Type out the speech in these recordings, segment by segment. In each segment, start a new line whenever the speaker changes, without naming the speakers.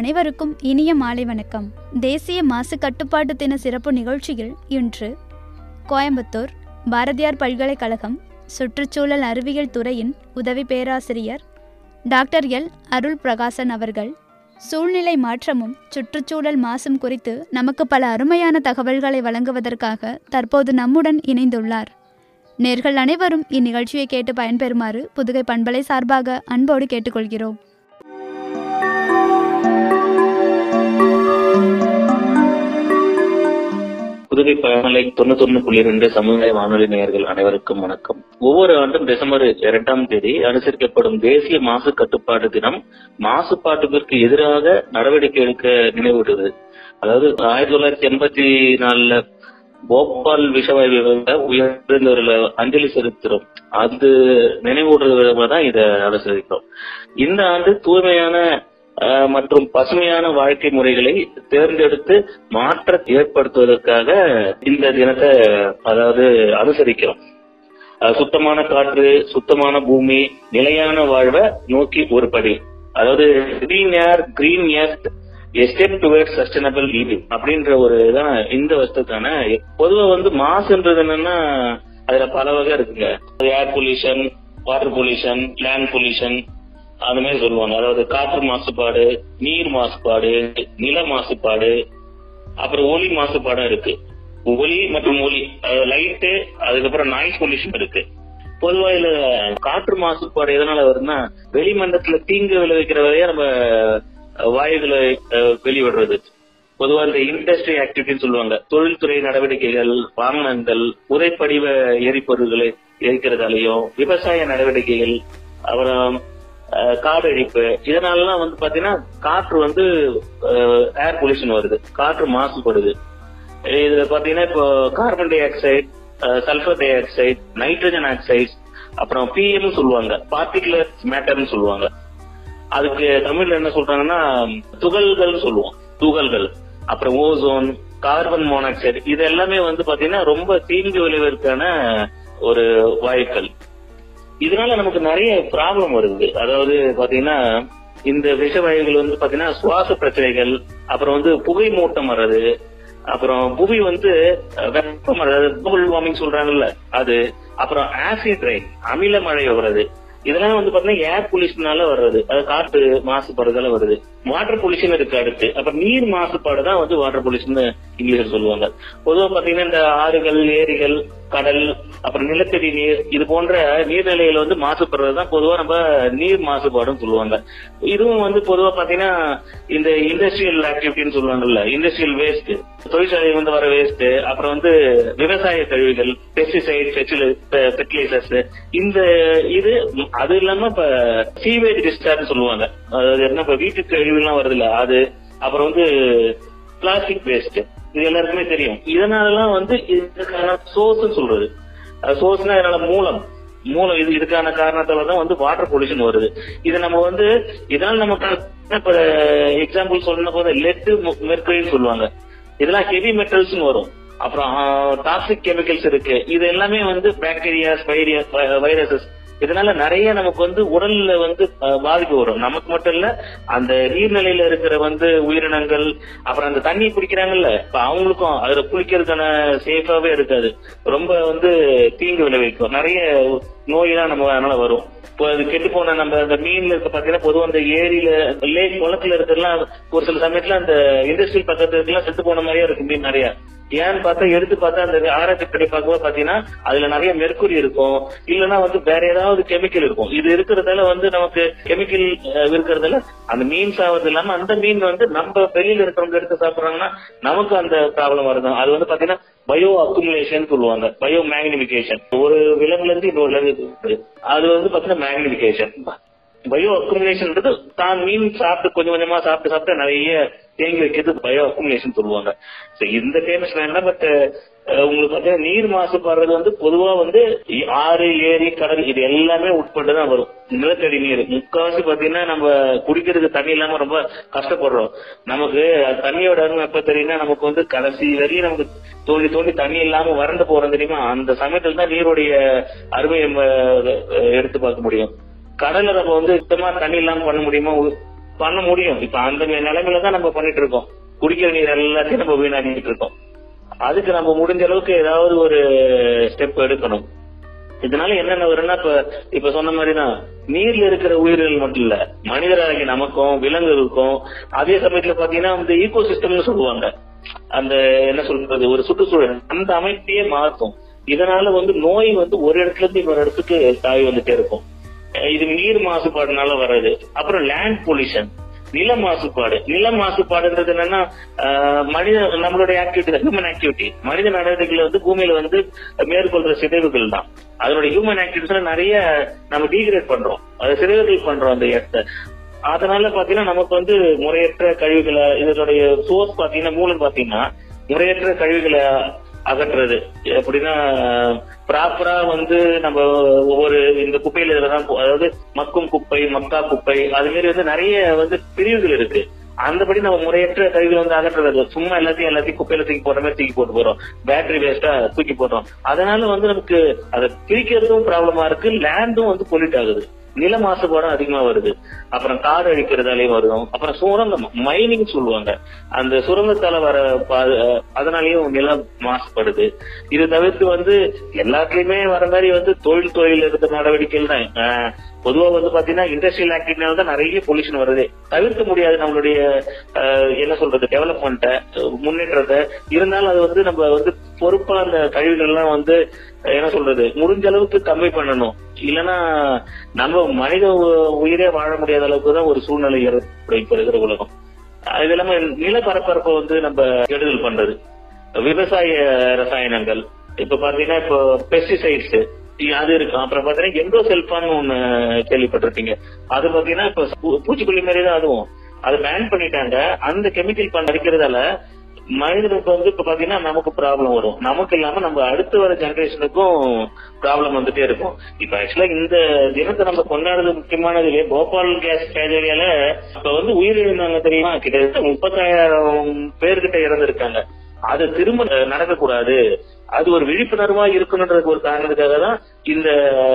அனைவருக்கும் இனிய மாலை வணக்கம் தேசிய மாசு கட்டுப்பாட்டு தின சிறப்பு நிகழ்ச்சியில் இன்று கோயம்புத்தூர் பாரதியார் பல்கலைக்கழகம் சுற்றுச்சூழல் அறிவியல் துறையின் உதவி பேராசிரியர் டாக்டர் எல் அருள் பிரகாசன் அவர்கள் சூழ்நிலை மாற்றமும் சுற்றுச்சூழல் மாசும் குறித்து நமக்கு பல அருமையான தகவல்களை வழங்குவதற்காக தற்போது நம்முடன் இணைந்துள்ளார் நேர்கள் அனைவரும் இந்நிகழ்ச்சியை கேட்டு பயன்பெறுமாறு புதுகை பண்பலை சார்பாக அன்போடு கேட்டுக்கொள்கிறோம்
புதுகை பயணலை தொண்ணூத்தொன்னு புள்ளி ரெண்டு சமுதாய வானொலி நேயர்கள் அனைவருக்கும் வணக்கம் ஒவ்வொரு ஆண்டும் டிசம்பர் இரண்டாம் தேதி அனுசரிக்கப்படும் தேசிய மாசு கட்டுப்பாடு தினம் மாசுபாட்டுக்கு எதிராக நடவடிக்கை எடுக்க நினைவூட்டுது அதாவது ஆயிரத்தி தொள்ளாயிரத்தி எண்பத்தி நாலுல போபால் விஷவாயு விபத்துல உயர்ந்தவர்களை அஞ்சலி செலுத்துறோம் அது நினைவூடுற விதமா தான் இதை அனுசரிக்கிறோம் இந்த ஆண்டு தூய்மையான அஹ், மற்றும் பசுமையான வாழ்க்கை முறைகளை தேர்ந்தெடுத்து மாற்றத்தை ஏற்படுத்துவதற்காக இந்த தினத்தை அதாவது அனுசரிக்கிறோம் அஹ், சுத்தமான காற்று சுத்தமான பூமி நிலையான வாழ்வை நோக்கி ஒரு படி அதாவது green air green earth a step toward sustainable living அப்படின்ற ஒரு இதான் இந்த வருஷத்துக்கான பொதுவா வந்து மாசுன்றது என்னன்னா அதுல பல வகை இருக்குங்க air pollution water pollution land pollution அந்த மாதிரி சொல்லுவாங்க அதாவது காற்று மாசுபாடு நீர் மாசுபாடு நில மாசுபாடு அப்புறம் ஒலி மாசுபாடும் இருக்கு ஒலி மற்றும் ஒலி லைட்டு அதுக்கப்புறம் நாய்ஸ் பொல்யூஷன் இருக்கு பொதுவா இதுல காற்று மாசுபாடு எதனால வருதுன்னா வெளிமண்டலத்துல தீங்கு விளைவிக்கிற வரையா நம்ம அஹ், வாயுகளை அஹ், வெளிவிடுறது பொதுவா இந்த இண்டஸ்ட்ரி ஆக்டிவிட்டின்னு சொல்லுவாங்க தொழில்துறை நடவடிக்கைகள் வாகனங்கள் புதைப்படிவ எரிபொருள்களை எரிக்கிறதாலையும் விவசாய நடவடிக்கைகள் அப்புறம் அஹ், காடழிப்பு இதனாலலாம் வந்து பாத்தீங்கன்னா காற்று வந்து ஏர் பொல்யூஷன் வருது காற்று மாசுபடுது இதுல பாத்தீங்கன்னா இப்போ carbon dioxide sulphur di oxide nitrogen oxide அப்புறம் பிஎம் சொல்லுவாங்க பார்ட்டிகுலர் மேட்டர்னு சொல்லுவாங்க அதுக்கு தமிழ்ல என்ன சொல்றாங்கன்னா துகள்கள் சொல்லுவோம் துகள்கள் அப்புறம் ஓசோன் கார்பன் மோனாக்சைடு இது எல்லாமே வந்து பாத்தீங்கன்னா ரொம்ப தீங்கு விளைவிற்கான ஒரு வாயுக்கள் இதனால நமக்கு நிறைய ப்ராப்ளம் வருது அதாவது பாத்தீங்கன்னா இந்த விஷவாயுகள் வந்து பாத்தீங்கன்னா சுவாச பிரச்சனைகள் அப்புறம் வந்து புகை மூட்டம் வர்றது அப்புறம் புவி வந்து அஹ், வெப்பம் வர்றது குளோபல் வார்மிங் சொல்றாங்கல்ல அது அப்புறம் ஆசிட் ரெயின் அமில மழை வர்றது இதெல்லாம் வந்து பாத்தீங்கன்னா ஏர் பொல்யூஷனால வர்றது அது காற்று மாசுபாடுதால வருது வாட்டர் பொல்யூஷன் இருக்கு அடுத்து அப்புறம் நீர் மாசுபாடு தான் வந்து வாட்டர் பொல்யூஷன் இங்கிலீஷ்ல சொல்லுவாங்க பொதுவா பாத்தீங்கன்னா இந்த ஆறுகள் ஏரிகள் கடல் அப்புறம் நிலத்தடி நீர் இது போன்ற நீர்நிலைகள் வந்து மாசுபடுறது தான் பொதுவா நம்ம நீர் மாசுபாடுன்னு சொல்லுவாங்க இதுவும் வந்து பொதுவா பாத்தீங்கன்னா இந்த இண்டஸ்ட்ரியல் ஆக்டிவிட்டின்னு சொல்லுவாங்கல்ல இண்டஸ்ட்ரியல் வேஸ்ட் தொழிற்சாலை வந்து வர வேஸ்ட் அப்புறம் வந்து விவசாய கழிவுகள் பெஸ்டிசைட் ஃபெர்டிலைசர்ஸ் இந்த இது அது இல்லாம இப்ப சீவேஜ் டிஸ்சார்ஜ் சொல்லுவாங்க அதாவது என்ன இப்ப வீட்டு கழிவுலாம் வருது இல்ல அது அப்புறம் வந்து பிளாஸ்டிக் வேஸ்ட் இது எல்லாருக்குமே தெரியும் இதனாலலாம் வந்து இதுக்கான சோர்ஸ் சொல்றது சோர்ஸ்னா இதனால மூலம் மூலம் இது இதுக்கான காரணத்தால தான் வந்து வாட்டர் பொல்யூஷன் வருது இது நம்ம வந்து இதனால நமக்கு இப்ப எக்ஸாம்பிள் சொல்லணும் போது லெட் மெர்குரின்னு சொல்லுவாங்க இதெல்லாம் ஹெவி மெட்டல்ஸ் வரும் அப்புறம் டாக்ஸிக் கெமிக்கல்ஸ் இருக்கு இது எல்லாமே வந்து பாக்டீரியாஸ் வைரசஸ் இதனால நிறைய நமக்கு வந்து உடல்ல வந்து அஹ், பாதிப்பு வரும் நமக்கு மட்டும் இல்ல அந்த நீர்நிலையில இருக்கிற வந்து உயிரினங்கள் அப்புறம் அந்த தண்ணி குடிக்கிறாங்கல்ல இப்ப அவங்களுக்கும் அதுல குளிக்கிறதுக்கான சேஃபாவே இருக்காது ரொம்ப வந்து தீங்கு விளைவிக்கும் நிறைய நோயெல்லாம் நம்ம அதனால வரும் இப்போ அது கெட்டு போன நம்ம அந்த மீன்ல இருக்க பாத்தீங்கன்னா பொதுவா அந்த ஏரியில லேக் குளத்துல இருக்கிறதுலாம் ஒரு சில சமயத்துல அந்த இண்டஸ்ட்ரியல் பக்கத்துல இருக்கலாம் செத்து போன மாதிரியே இருக்கு மீன் நிறைய ஏன்னு பார்த்தா எடுத்து பார்த்தா அந்த ஆராய்ச்சி படி பார்க்கும்போது பாத்தீங்கன்னா அதுல நிறைய மெர்க்குரி இருக்கும் இல்லைன்னா வந்து வேற ஏதாவது கெமிக்கல் இருக்கும் இது இருக்கிறதால வந்து நமக்கு கெமிக்கல் இருக்கிறதால அந்த மீன் சாவது இல்லாம அந்த மீன் வந்து நம்ம வெளியில இருக்கிறவங்க எடுத்து சாப்பிடுறாங்கன்னா நமக்கு அந்த ப்ராப்ளம் வருது அது வந்து பாத்தீங்கன்னா பயோ அக்குமுலேஷன் சொல்லுவாங்க பயோ மேக்னிபிகேஷன் ஒரு விலங்குல இருந்து இன்னொரு விலங்கு அது வந்து பாத்தீங்கன்னா மேக்னிபிகேஷன் பயோ அக்குமுலேஷன்ன்றது தான் மீன் சாப்பிட்டு கொஞ்சம் கொஞ்சமா சாப்பிட்டு சாப்பிட்டு நிறைய தேங்கி வைக்கிறது பயோ அக்குமுலேஷன் சொல்லுவாங்க So, இந்த ஃபேமஸ் வேண்டாம் பட் உங்களுக்கு பாத்தீங்கன்னா நீர் மாசுபடுறது வந்து பொதுவா வந்து இ- ஆறு ஏரி கடல் இது எல்லாமே உட்பட்டு தான் வரும் நிலத்தடி நீர் முக்காவாசி பாத்தீங்கன்னா நம்ம குடிக்கிறதுக்கு தண்ணி இல்லாம ரொம்ப கஷ்டப்படுறோம் நமக்கு அது தண்ணியோட அருமை எப்ப தெரியும்னா நமக்கு வந்து கடைசி வரையும் நமக்கு தோண்டி தோண்டி தண்ணி இல்லாம வறண்டு போறோம் தெரியுமா அந்த சமயத்துல தான் நீருடைய அருமையை நம்ம அஹ், எடுத்து பார்க்க முடியும் கடல்ல நம்ம வந்து சுத்தமா தண்ணி இல்லாம பண்ண முடியுமா உ- பண்ண முடியும் இப்ப அந்த நிலைமையில தான் நம்ம பண்ணிட்டு இருக்கோம் குடிக்கிற நீர் எல்லாத்தையும் நம்ம வீணாக்கிட்டு இருக்கோம் அதுக்கு நம்ம முடிஞ்ச அளவுக்கு ஏதாவது ஒரு ஸ்டெப் எடுக்கணும் இதனால என்னென்ன வரும்னா இப்ப இப்ப சொன்ன மாதிரிதான் நீர்ல இருக்கிற உயிர்கள் மட்டும் இல்ல மனிதராகி நமக்கும் விலங்குகளுக்கும் அதே சமயத்துல பாத்தீங்கன்னா இந்த ஈகோ சிஸ்டம்னு சொல்லுவாங்க அந்த என்ன சொல்றது ஒரு சுற்றுச்சூழல் அந்த அமைப்பையே மாற்றும் இதனால வந்து நோய் வந்து ஒரு இடத்துல இருந்து இன்னொரு இடத்துக்கு தாவி வந்துட்டே இருக்கும் அஹ் இது நீர் மாசுபாடுனால வர்றது அப்புறம் லேண்ட் பொல்யூஷன் நில மாசுபாடு நில மாசுபாடுன்றது என்னன்னா ஆஹ் மனித நம்மளுடைய ஆக்டிவிட்டி ஹியூமன் ஆக்டிவிட்டி மனித நடவடிக்கைகள் வந்து பூமியில வந்து மேற்கொள்ற சிதைவுகள் தான் அதனுடைய ஹியூமன் ஆக்டிவிட்டிஸ்ல நிறைய நம்ம டீகிரேட் பண்றோம் அது சிதைவுகள் பண்றோம் அந்த இடத்த அதனால பாத்தீங்கன்னா நமக்கு வந்து முறையற்ற கழிவுகளை இதனுடைய சோர்ஸ் பாத்தீங்கன்னா மூலம் பாத்தீங்கன்னா முறையற்ற கழிவுகளை அகற்றுறது எப்படின்னா ப்ராப்பரா வந்து நம்ம ஒவ்வொரு இந்த குப்பையில இதெல்லாம் போ- அதாவது மக்கும் குப்பை மக்கா குப்பை அது மாதிரி வந்து நிறைய வந்து பிரிவுகள் இருக்கு அந்தபடி நம்ம முறையற்ற கழிவுகளை வந்து அகற்றுறது சும்மா எல்லாத்தையும் எல்லாத்தையும் குப்பையில தூக்கி போடுற மாதிரி தூக்கி போட்டு போறோம் பேட்டரி வேஸ்டா தூக்கி போடுறோம் அதனால வந்து நமக்கு அதை பிரிக்கிறதும் ப்ராப்ளமா இருக்கு லேண்டும் வந்து பொல்யூட் ஆகுது நில மாசுபாடும் அதிகமா வருது அப்புறம் கார் அழிக்கிறதாலையும் வரும் அப்புறம் சுரங்கம் மைனிங் சொல்லுவாங்க அந்த சுரங்கத்தால வர பா- அதனாலயும் நிலம் மாசுபடுது இது தவிர்த்து வந்து எல்லாத்துலயுமே வர மாதிரி வந்து தொழில் தொழில் எடுத்த நடவடிக்கைகள் தான் ஆஹ் பொதுவா வந்து பாத்தீங்கன்னா இண்டஸ்ட்ரியல் ஆக்டிவிட்டினால தான் நிறைய பொல்யூஷன் வருது தவிர்க்க முடியாது நம்மளுடைய ஆஹ் என்ன சொல்றது டெவலப்மெண்ட்டை முன்னேற்றத்தை இருந்தாலும் அது வந்து நம்ம வந்து பொறுப்பா அந்த கழிவுகள் எல்லாம் வந்து என்ன சொல்றது முடிஞ்ச அளவுக்கு கம்மி பண்ணணும் இல்லைன்னா நம்ம மனித உ- உயிரே வாழ முடியாத அளவுக்கு தான் ஒரு சூழ்நிலை ஏற்படும் இப்ப இருக்கிற உலகம் அது இல்லாம நிலப்பரப்பரப்பை வந்து நம்ம கெடுதல் பண்றது விவசாய ரசாயனங்கள் இப்ப பாத்தீங்கன்னா இப்போ பெஸ்டிசைட்ஸ் அது இருக்கும் அப்புறம் பாத்தீங்கன்னா எண்டோ செல்பான்னு ஒண்ணு கேள்விப்பட்டிருப்பீங்க அது பாத்தீங்கன்னா இப்ப பூ- பூச்சிக்கொல்லி மாதிரி தான் அதுவும் அதை பேன் பண்ணிட்டாங்க அந்த கெமிக்கல் பண்ண அடிக்கிறதால மனிதனுக்கு வந்து இப்ப பாத்தீங்கன்னா நமக்கு ப்ராப்ளம் வரும் நமக்கு இல்லாம நம்ம அடுத்து வர ஜெனரேஷனுக்கும் ப்ராப்ளம் வந்துட்டே இருக்கும் இப்ப ஆக்சுவலா இந்த தினத்தை நம்ம கொண்டாடுறது முக்கியமானது இல்லையா போபால் கேஸ் ட்ராஜடியால இப்ப வந்து உயிரிழந்தாங்க தெரியுமா கிட்டத்தட்ட முப்பத்தாயிரம் பேர்கிட்ட இறந்திருக்காங்க அது திரும்ப நடக்கக்கூடாது அது ஒரு விழிப்புணர்வா இருக்கணுன்றதுக்கு ஒரு காரணத்துக்காக தான் இந்த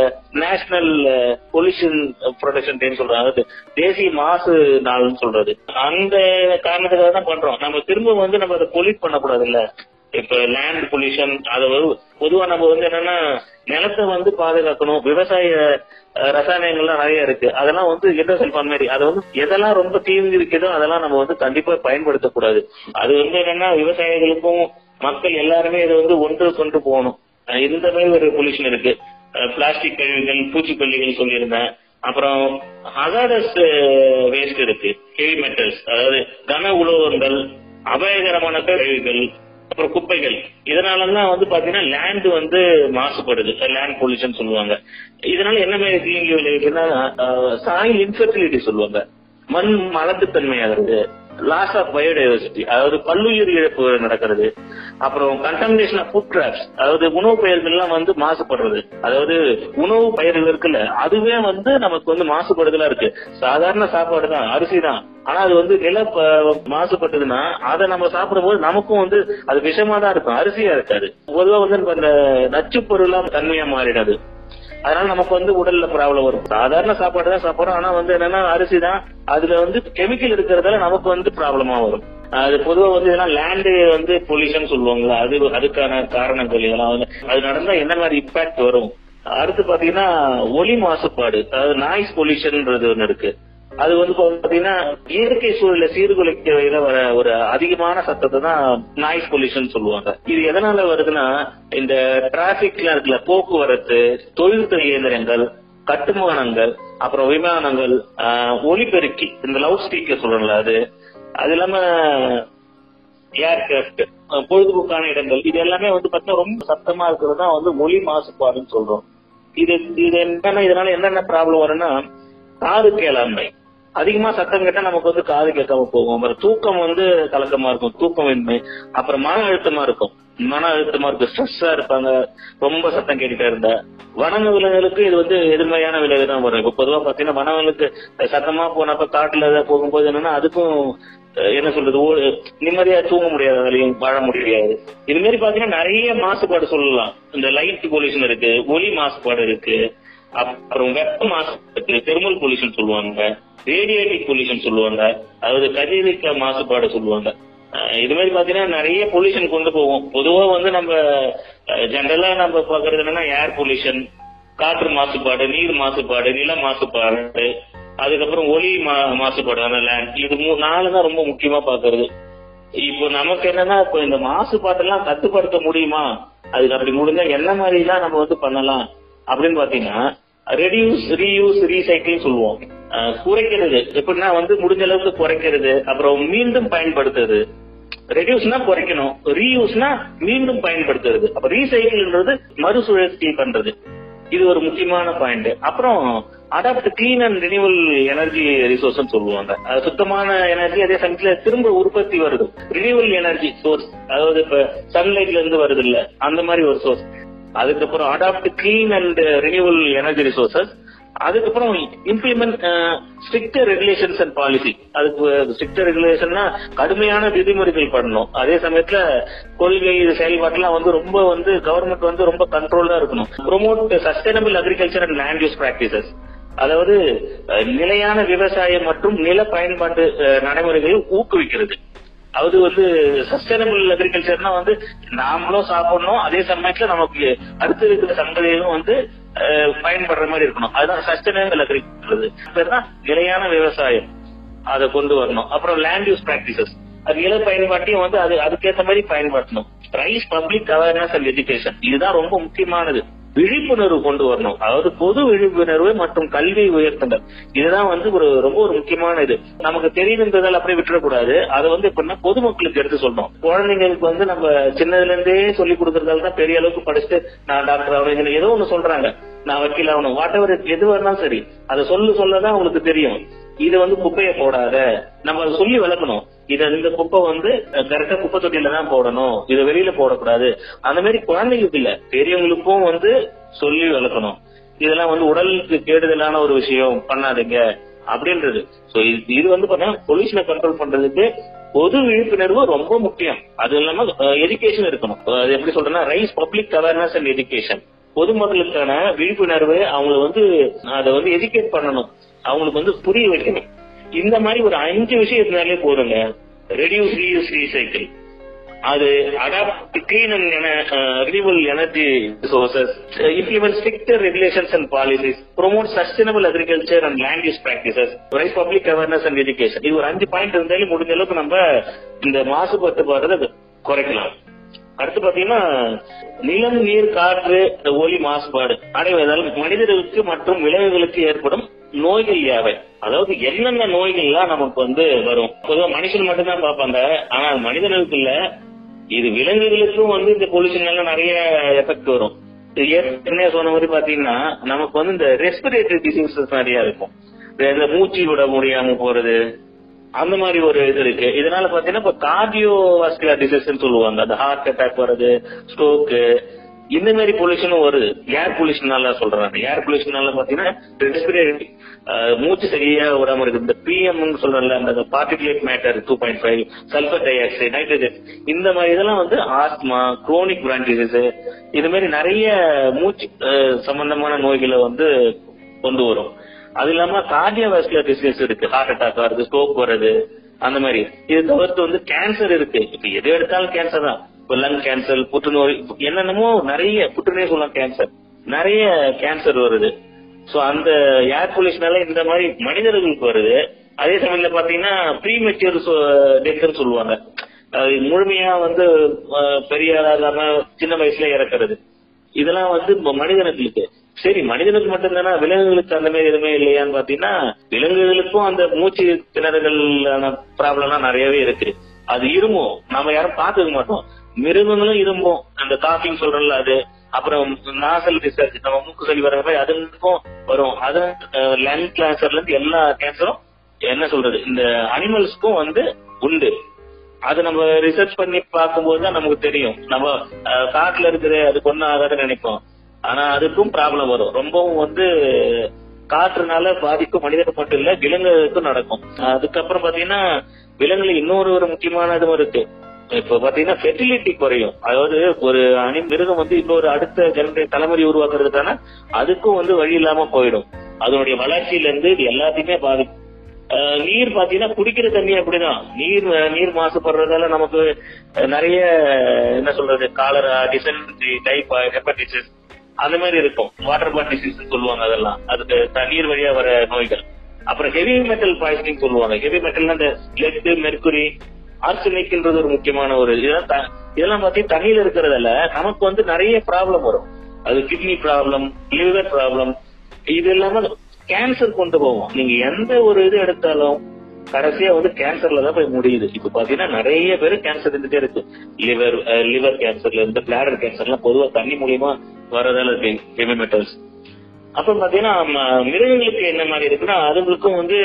நேஷனல் பொல்யூஷன் ப்ரொடெக்ஷன் டேன்னு சொல்றாங்க அதாவது தேசிய மாசு நாள்னு சொல்றது அந்த காரணத்துக்காக தான் பண்றோம் நம்ம திரும்ப வந்து நம்ம அதை பொல்யூட் பண்ணக்கூடாது இல்ல இப்ப லேண்ட் பொல்யூஷன் அதை வந்து பொதுவா நம்ம வந்து என்னன்னா நிலத்தை வந்து பாதுகாக்கணும் விவசாய அஹ், ரசாயனங்கள்லாம் நிறைய இருக்கு அதெல்லாம் வந்து எந்த செல்பான் மாதிரி அதை வந்து எதெல்லாம் ரொம்ப தீங்கு இருக்குதோ அதெல்லாம் நம்ம வந்து கண்டிப்பா பயன்படுத்தக்கூடாது அது வந்து என்னன்னா விவசாயிகளுக்கும் மக்கள் எல்லாருமே இதை வந்து ஒன்று கொண்டு போகணும் அஹ், இந்த மாதிரி ஒரு பொல்யூஷன் இருக்கு பிளாஸ்டிக் கழிவுகள் பூச்சிக்கொல்லிகள் சொல்லியிருந்தேன் அப்புறம் ஹசாடஸ் வேஸ்ட் இருக்கு ஹெவி மெட்டல்ஸ் அதாவது கன உலோகங்கள் அபாயகரமான கழிவுகள் அப்புறம் குப்பைகள் இதனாலதான் வந்து பாத்தீங்கன்னா லேண்ட் வந்து மாசுபடுது லேண்ட் பொல்யூஷன் சொல்லுவாங்க இதனால என்ன மாதிரி தீங்கு விளைவிக்குன்னா சாயில் இன்ஃபெர்டிலிட்டி சொல்லுவாங்க மண் மலட்டுத்தன்மை ஆகுறது லாஸ் ஆஃப் பயோடைவர்சிட்டி அதாவது பல்லுயிர் இழப்பு நடக்கிறது அப்புறம் கண்டாமினேஷன் ஆஃப் ஃபுட் கிராப்ஸ் அதாவது உணவு பயிர்கள் எல்லாம் வந்து மாசுபடுறது அதாவது உணவு பயிர்கள் இருக்குல்ல அதுவே வந்து நமக்கு வந்து மாசுபடுதலா இருக்கு சாதாரண சாப்பாடு தான் அரிசி தான் ஆனா அது வந்து நில ப- மாசுபட்டதுன்னா அதை நம்ம சாப்பிடும்போது நமக்கும் வந்து அது விஷமா தான் இருக்கும் அரிசியா இருக்காது பொதுவா வந்து நம்ம அந்த நச்சுப் பொருளா தன்மையா மாறிடாது அதனால நமக்கு வந்து உடல்ல ப்ராப்ளம் வரும் சாதாரண சாப்பாடு தான் சாப்பிடுறோம் ஆனா வந்து என்னன்னா அரிசி தான் அதுல வந்து கெமிக்கல் இருக்கிறதால நமக்கு வந்து ப்ராப்ளமா வரும் அது பொதுவா வந்து இதெல்லாம் லேண்டு வந்து பொல்யூஷன் சொல்லுவாங்களா அது அதுக்கான காரணங்கள் இதெல்லாம் வந்து அது நடந்தா என்ன மாதிரி இம்பாக்ட் வரும் அடுத்து பாத்தீங்கன்னா ஒலி மாசுபாடு அதாவது நாய்ஸ் பொல்யூஷன்ன்றது ஒண்ணு இருக்கு அது வந்து பாத்தீங்கன்னா இயற்கை சூழலை சீர்குலைக்க வகையில வர ஒரு அதிகமான சத்தத்தை தான் நாய்ஸ் பொல்யூஷன் சொல்லுவாங்க இது எதனால வருதுன்னா இந்த டிராபிக்ல இருக்குல்ல போக்குவரத்து தொழில்துறை இயந்திரங்கள் கட்டுமானங்கள் அப்புறம் விமானங்கள் ஆஹ், ஒலிபெருக்கி இந்த லவுட் ஸ்பீக்கர் சொல்றோம்ல அது அது இல்லாம ஏர்கிராஃப்ட் பொழுதுபோக்கான இடங்கள் இது எல்லாமே வந்து பார்த்தா ரொம்ப சத்தமா இருக்கிறது தான் வந்து ஒலி மாசுபாடுன்னு சொல்றோம் இது இது என்னன்னா இதனால என்னென்ன ப்ராப்ளம் வரும்னா காது கேளாண்மை அதிகமா சத்தம் கேட்டா நமக்கு வந்து காது கேட்காம போகும் அப்புறம் தூக்கம் வந்து கலக்கமா இருக்கும் தூக்கமின்மை அப்புறம் மன அழுத்தமா இருக்கும் மன அழுத்தமா இருக்கும் ஸ்ட்ரெஸ்ஸா இருப்பாங்க ரொம்ப சத்தம் கேட்டுட்டே இருந்தா வனங்க விலங்குகளுக்கு இது வந்து எதிர்மறையான விளைவு தான் வரும் இப்ப பொதுவா பாத்தீங்கன்னா வனங்களுக்கு சத்தமா போனப்ப காட்டுல ஏதாவது போகும்போது என்னன்னா அதுக்கும் அஹ், என்ன சொல்றது ஓ- நிம்மதியா தூங்க முடியாது அதுலயும் வாழ முடியாது இது மாதிரி பாத்தீங்கன்னா நிறைய மாசுபாடு சொல்லலாம் இந்த லைட் பொல்யூஷன் இருக்கு ஒலி மாசுபாடு இருக்கு அப்புறம் வெப்ப மாசுபாடு தெர்மல் பொல்யூஷன் சொல்லுவாங்க ரேடியேட்டிவ் பொல்யூஷன் சொல்லுவாங்க அதாவது கதிரியக்க மாசுபாடு சொல்லுவாங்க அஹ் இது மாதிரி பாத்தீங்கன்னா நிறைய பொல்யூஷன் கொண்டு போவோம் பொதுவா வந்து நம்ம ஜென்ரலா நம்ம பாக்குறது என்னன்னா ஏர் பொல்யூஷன் காற்று மாசுபாடு நீர் மாசுபாடு நில மாசுபாடு அதுக்கப்புறம் ஒலி மா- மாசுபாடு அந்த லேண்ட் இது மூ- நாலு தான் ரொம்ப முக்கியமா பாக்குறது இப்போ நமக்கு என்னன்னா இப்போ இந்த மாசுபாட்டெல்லாம் கட்டுப்படுத்த முடியுமா அதுக்கு அப்படி முடிஞ்சா என்ன மாதிரி தான் நம்ம வந்து பண்ணலாம் அப்படின்னு பாத்தீங்கன்னா ரெடியூஸ் ரீயூஸ் ரீசைக்கிள் சொல்லுவோம் அஹ் குறைக்கிறது எப்படின்னா வந்து முடிஞ்ச அளவுக்கு குறைக்கிறது அப்புறம் மீண்டும் பயன்படுத்துறது ரெடியூஸ்னா குறைக்கணும் ரீயூஸ்னா மீண்டும் பயன்படுத்துறது அப்ப ரீசைக்கிள்ன்றது மறுசுழற்சி பண்றது இது ஒரு முக்கியமான பாயிண்ட் அப்புறம் adopt clean and renewal energy resource சொல்லுவாங்க அது சுத்தமான எனர்ஜி அதே சமயத்துல திரும்ப உற்பத்தி வருது ரினியூவல் எனர்ஜி சோர்ஸ் அதாவது இப்ப சன்லைட்ல இருந்து வருது இல்ல அந்த மாதிரி ஒரு சோர்ஸ் அதுக்கப்புறம் adopt clean and renewal energy resources அதுக்கப்புறம் implement strict regulations and policy அதுக்கு ஸ்ட்ரிக்ட் ரெகுலேஷன்னா கடுமையான விதிமுறைகள் பண்ணணும் அதே சமயத்துல கொள்கை இது செயல்பாட்டுலாம் வந்து ரொம்ப வந்து கவர்மெண்ட் வந்து ரொம்ப கண்ட்ரோலா இருக்கணும் promote sustainable agriculture and land use practices அதாவது அஹ், நிலையான விவசாயம் மற்றும் நில பயன்பாட்டு அஹ், நடைமுறைகளை ஊக்குவிக்கிறது அது வந்து சஸ்டைனபிள் அக்ரிகல்ச்சர்னா வந்து நாமளும் சாப்பிடணும் அதே சமயத்துல நமக்கு அடுத்து இருக்கிற சந்ததிகளும் வந்து அஹ், பயன்படுற மாதிரி இருக்கணும் அதுதான் சஸ்டைனபிள் அக்ரிகல்ச்சர் தான் நிலையான விவசாயம் அதை கொண்டு வரணும் அப்புறம் லேண்ட் யூஸ் பிராக்டிசஸ் அது நில பயன்பாட்டையும் வந்து அது அதுக்கேற்ற மாதிரி பயன்படுத்தணும் raise public awareness and education இதுதான் ரொம்ப முக்கியமானது விழிப்புணர்வு கொண்டு வரணும் அதாவது பொது விழிப்புணர்வு மற்றும் கல்வி உயர்த்துதல் இதுதான் வந்து ஒரு ரொம்ப ஒரு முக்கியமான இது நமக்கு தெரியுதுன்றதால அப்படியே விட்டுறக்கூடாது அதை வந்து எப்படின்னா பொதுமக்களுக்கு எடுத்து சொல்லணும் குழந்தைங்களுக்கு வந்து நம்ம சின்னதுல இருந்தே சொல்லி கொடுக்கறதால தான் பெரிய அளவுக்கு படிச்சுட்டு நான் டாக்டர் ஆகணும் ஏதோ ஒண்ணு சொல்றாங்க நான் வக்கீல் ஆகணும் வாட் எவர் எது இருந்தாலும் சரி அதை சொல்லு சொல்லதான் உங்களுக்கு தெரியும் இது வந்து குப்பையை போடாத நம்ம அதை சொல்லி வளர்க்கணும் இத இந்த குப்பை வந்து கரெக்டா குப்பை தொட்டியில தான் போடணும் இதை வெளியில போடக்கூடாது அந்த மாதிரி குழந்தைங்களுக்கு இல்ல பெரியவங்களுக்கும் வந்து சொல்லி வளர்க்கணும் இதெல்லாம் வந்து உடலுக்கு கேடுதலான ஒரு விஷயம் பண்ணாதீங்க அப்படின்றது சோ இது வந்து பாத்தீங்கன்னா பொல்யூஷனை கண்ட்ரோல் பண்றதுக்கு பொது விழிப்புணர்வு ரொம்ப முக்கியம் அது இல்லாம எஜுகேஷன் இருக்கணும் அது எப்படி சொல்றேன்னா raise public awareness and education பொதுமக்களுக்கான விழிப்புணர்வு அவங்களை வந்து அதை வந்து எஜுகேட் பண்ணணும் அவங்களுக்கு வந்து புரிய வைக்கணும் இந்த மாதிரி ஒரு அஞ்சு விஷயத்தினாலே போதுங்க ரெடியூஸ் ரீயூஸ் ரீசைக்கிள் அது adopt clean and renewal energy resources implement strict regulations and policies promote sustainable agriculture and land use practices raise public awareness and education இது ஒரு அஞ்சு பாயிண்ட் இருந்தாலும் முடிஞ்ச அளவுக்கு நம்ம இந்த மாசுபட்டுப்பாடுறத குறைக்கலாம் அடுத்து பாத்தீங்கன்னா நிலம் நீர் காற்று ஒலி மாசுபாடு அடைவதால் மனிதர்களுக்கு மற்றும் விலங்குகளுக்கு ஏற்படும் நோய்கள் யாவை அதாவது என்னென்ன நோய்கள்லாம் நமக்கு வந்து வரும் பொதுவா மனுஷன் மட்டும்தான் பார்ப்பாங்க ஆனா மனிதர்களுக்கு இல்ல இது விலங்குகளுக்கும் வந்து இந்த பொல்யூஷன் நிறைய எஃபெக்ட் வரும் இது ஏற்கனவே சொன்ன மாதிரி பாத்தீங்கன்னா நமக்கு வந்து இந்த ரெஸ்பிரேட்டரி டிசீசஸ் நிறைய இருக்கும் இந்த மூச்சு விட முடியாம போறது அந்த மாதிரி ஒரு இது இருக்கு இதனால பாத்தீங்கன்னா இப்ப கார்டியோ வாஸ்குலர் டிசீஸ் சொல்லுவாங்க அந்த ஹார்ட் அட்டாக் வர்றது ஸ்ட்ரோக்கு இந்த மாதிரி பொல்யூஷனும் வருது ஏர் பொல்யூஷனால சொல்றாங்க ஏர் பொல்யூஷனால பாத்தீங்கன்னா ரெஸ்பிரேட்டரி மூச்சு சரியா விடாம இருக்கு இந்த பிஎம் சொல்றல அந்த particulate matter two point five sulphur di oxide nitrogen இந்த மாதிரி இதெல்லாம் வந்து ஆஸ்மா குரோனிக் பிரான்டிசஸ் இது மாதிரி நிறைய மூச்சு அஹ், சம்பந்தமான நோய்களை வந்து கொண்டு வரும் அது இல்லாம கார்டியோவாஸ்குலர் டிசீஸ் இருக்கு ஹார்ட் அட்டாக் வருது ஸ்ட்ரோக் வருது அந்த மாதிரி இது தவிர்த்து வந்து கேன்சர் இருக்கு இப்ப எது எடுத்தாலும் கேன்சர் தான் இப்ப லங் கேன்சர் புற்றுநோய் என்னென்னமோ நிறைய புற்றுநோய் சொல்லலாம் கேன்சர் நிறைய கேன்சர் வருது சோ அந்த ஏர் பொல்யூஷனால இந்த மாதிரி மனிதர்களுக்கு வருது அதே சமயத்துல பாத்தீங்கன்னா ப்ரீ மெச்சூர் டெத்னு சொல்லுவாங்க அது முழுமையா வந்து அஹ், பெரிய ஆளா இல்லாம சின்ன வயசுல இறக்குறது இதெல்லாம் வந்து இப்ப மனிதனுக்கு சரி மனிதனுக்கு மட்டும் தானே விலங்குகளுக்கு அந்த மாதிரி எதுவுமே இல்லையான்னு பாத்தீங்கன்னா விலங்குகளுக்கும் அந்த மூச்சு திணறுகளான ப்ராப்ளம்லாம் நிறையவே இருக்கு அது இருமும் நம்ம யாரும் பார்த்துக்க மாட்டோம் மிருகங்களும் இரும்போம் அந்த காஃபிங் சொல்றோம்ல அது அப்புறம் நாசல் டிஸ்சார்ஜ் நம்ம மூக்கு சளி வர மாதிரி அதுக்கும் வரும் அது லங் கேன்சர்ல இருந்து எல்லா கேன்சரும் என்ன சொல்றது இந்த அனிமல்ஸ்க்கும் வந்து உண்டு அது நம்ம ரிசர்ச் பண்ணி பார்க்கும்போது தான் நமக்கு தெரியும் நம்ம அஹ், காட்டுல இருக்கிற அதுக்கு ஒன்னும் ஆகாதுன்னு நினைப்போம் ஆனா அதுக்கும் ப்ராப்ளம் வரும் ரொம்பவும் வந்து காற்றுனால பாதிக்கும் மனிதனுக்கு மட்டும் இல்ல விலங்குகளுக்கும் நடக்கும் அதுக்கப்புறம் பாத்தீங்கன்னா விலங்குல இன்னொரு ஒரு முக்கியமான இதுவும் இருக்கு இப்ப பாத்தீங்கன்னா ஃபெர்டிலிட்டி குறையும் அதாவது ஒரு அணி மிருகம் வந்து இன்னொரு அடுத்த ஜெனரே தலைமுறை உருவாக்குறதுக்கான அதுக்கும் வந்து வழி இல்லாம போயிடும் அதனுடைய வளர்ச்சியில இருந்து இது எல்லாத்தையுமே பாதிக்கும் அஹ் நீர் பாத்தீங்கன்னா குடிக்கிற தண்ணி அப்படிதான் நீர் நீர் மாசுபடுறதால நமக்கு அஹ், நிறைய என்ன சொல்றது காலரா டிசென்ட்ரி டைபாய்டு ஹெப்படைட்டிஸ் அந்த மாதிரி இருக்கும் வாட்டர் பாட் டிசீஸ் சொல்லுவாங்க அதெல்லாம் அதுக்கு தண்ணீர் வழியா வர நோய்கள் அப்புறம் ஹெவி மெட்டல் பாய்சனிங் சொல்லுவாங்க ஹெவி மெட்டல்னா இந்த லெட் மெர்க்குரி ஆர்சனிக்ன்றது ஒரு முக்கியமான ஒரு இதெல்லாம் த- இதெல்லாம் பாத்தீங்கன்னா தண்ணியில இருக்கிறதால நமக்கு வந்து நிறைய ப்ராப்ளம் வரும் அது கிட்னி ப்ராப்ளம் லிவர் ப்ராப்ளம் இது இல்லாம கேன்சர் கொண்டு போவோம் நீங்க எந்த ஒரு இது எடுத்தாலும் கடைசியா வந்து கேன்சர்ல தான் போய் முடியுது இப்ப பாத்தீங்கன்னா நிறைய பேர் கேன்சர் இருந்துட்டே இருக்கு லிவர் லிவர் கேன்சர்ல இருந்து பிளாடர் கேன்சர்லாம் பொதுவா தண்ணி மூலியமா வரதால இருக்கு ஹெவி மெட்டல்ஸ் அப்புறம் பாத்தீங்கன்னா ம- மிருகங்களுக்கு என்ன மாதிரி இருக்குன்னா அதுங்களுக்கும் வந்து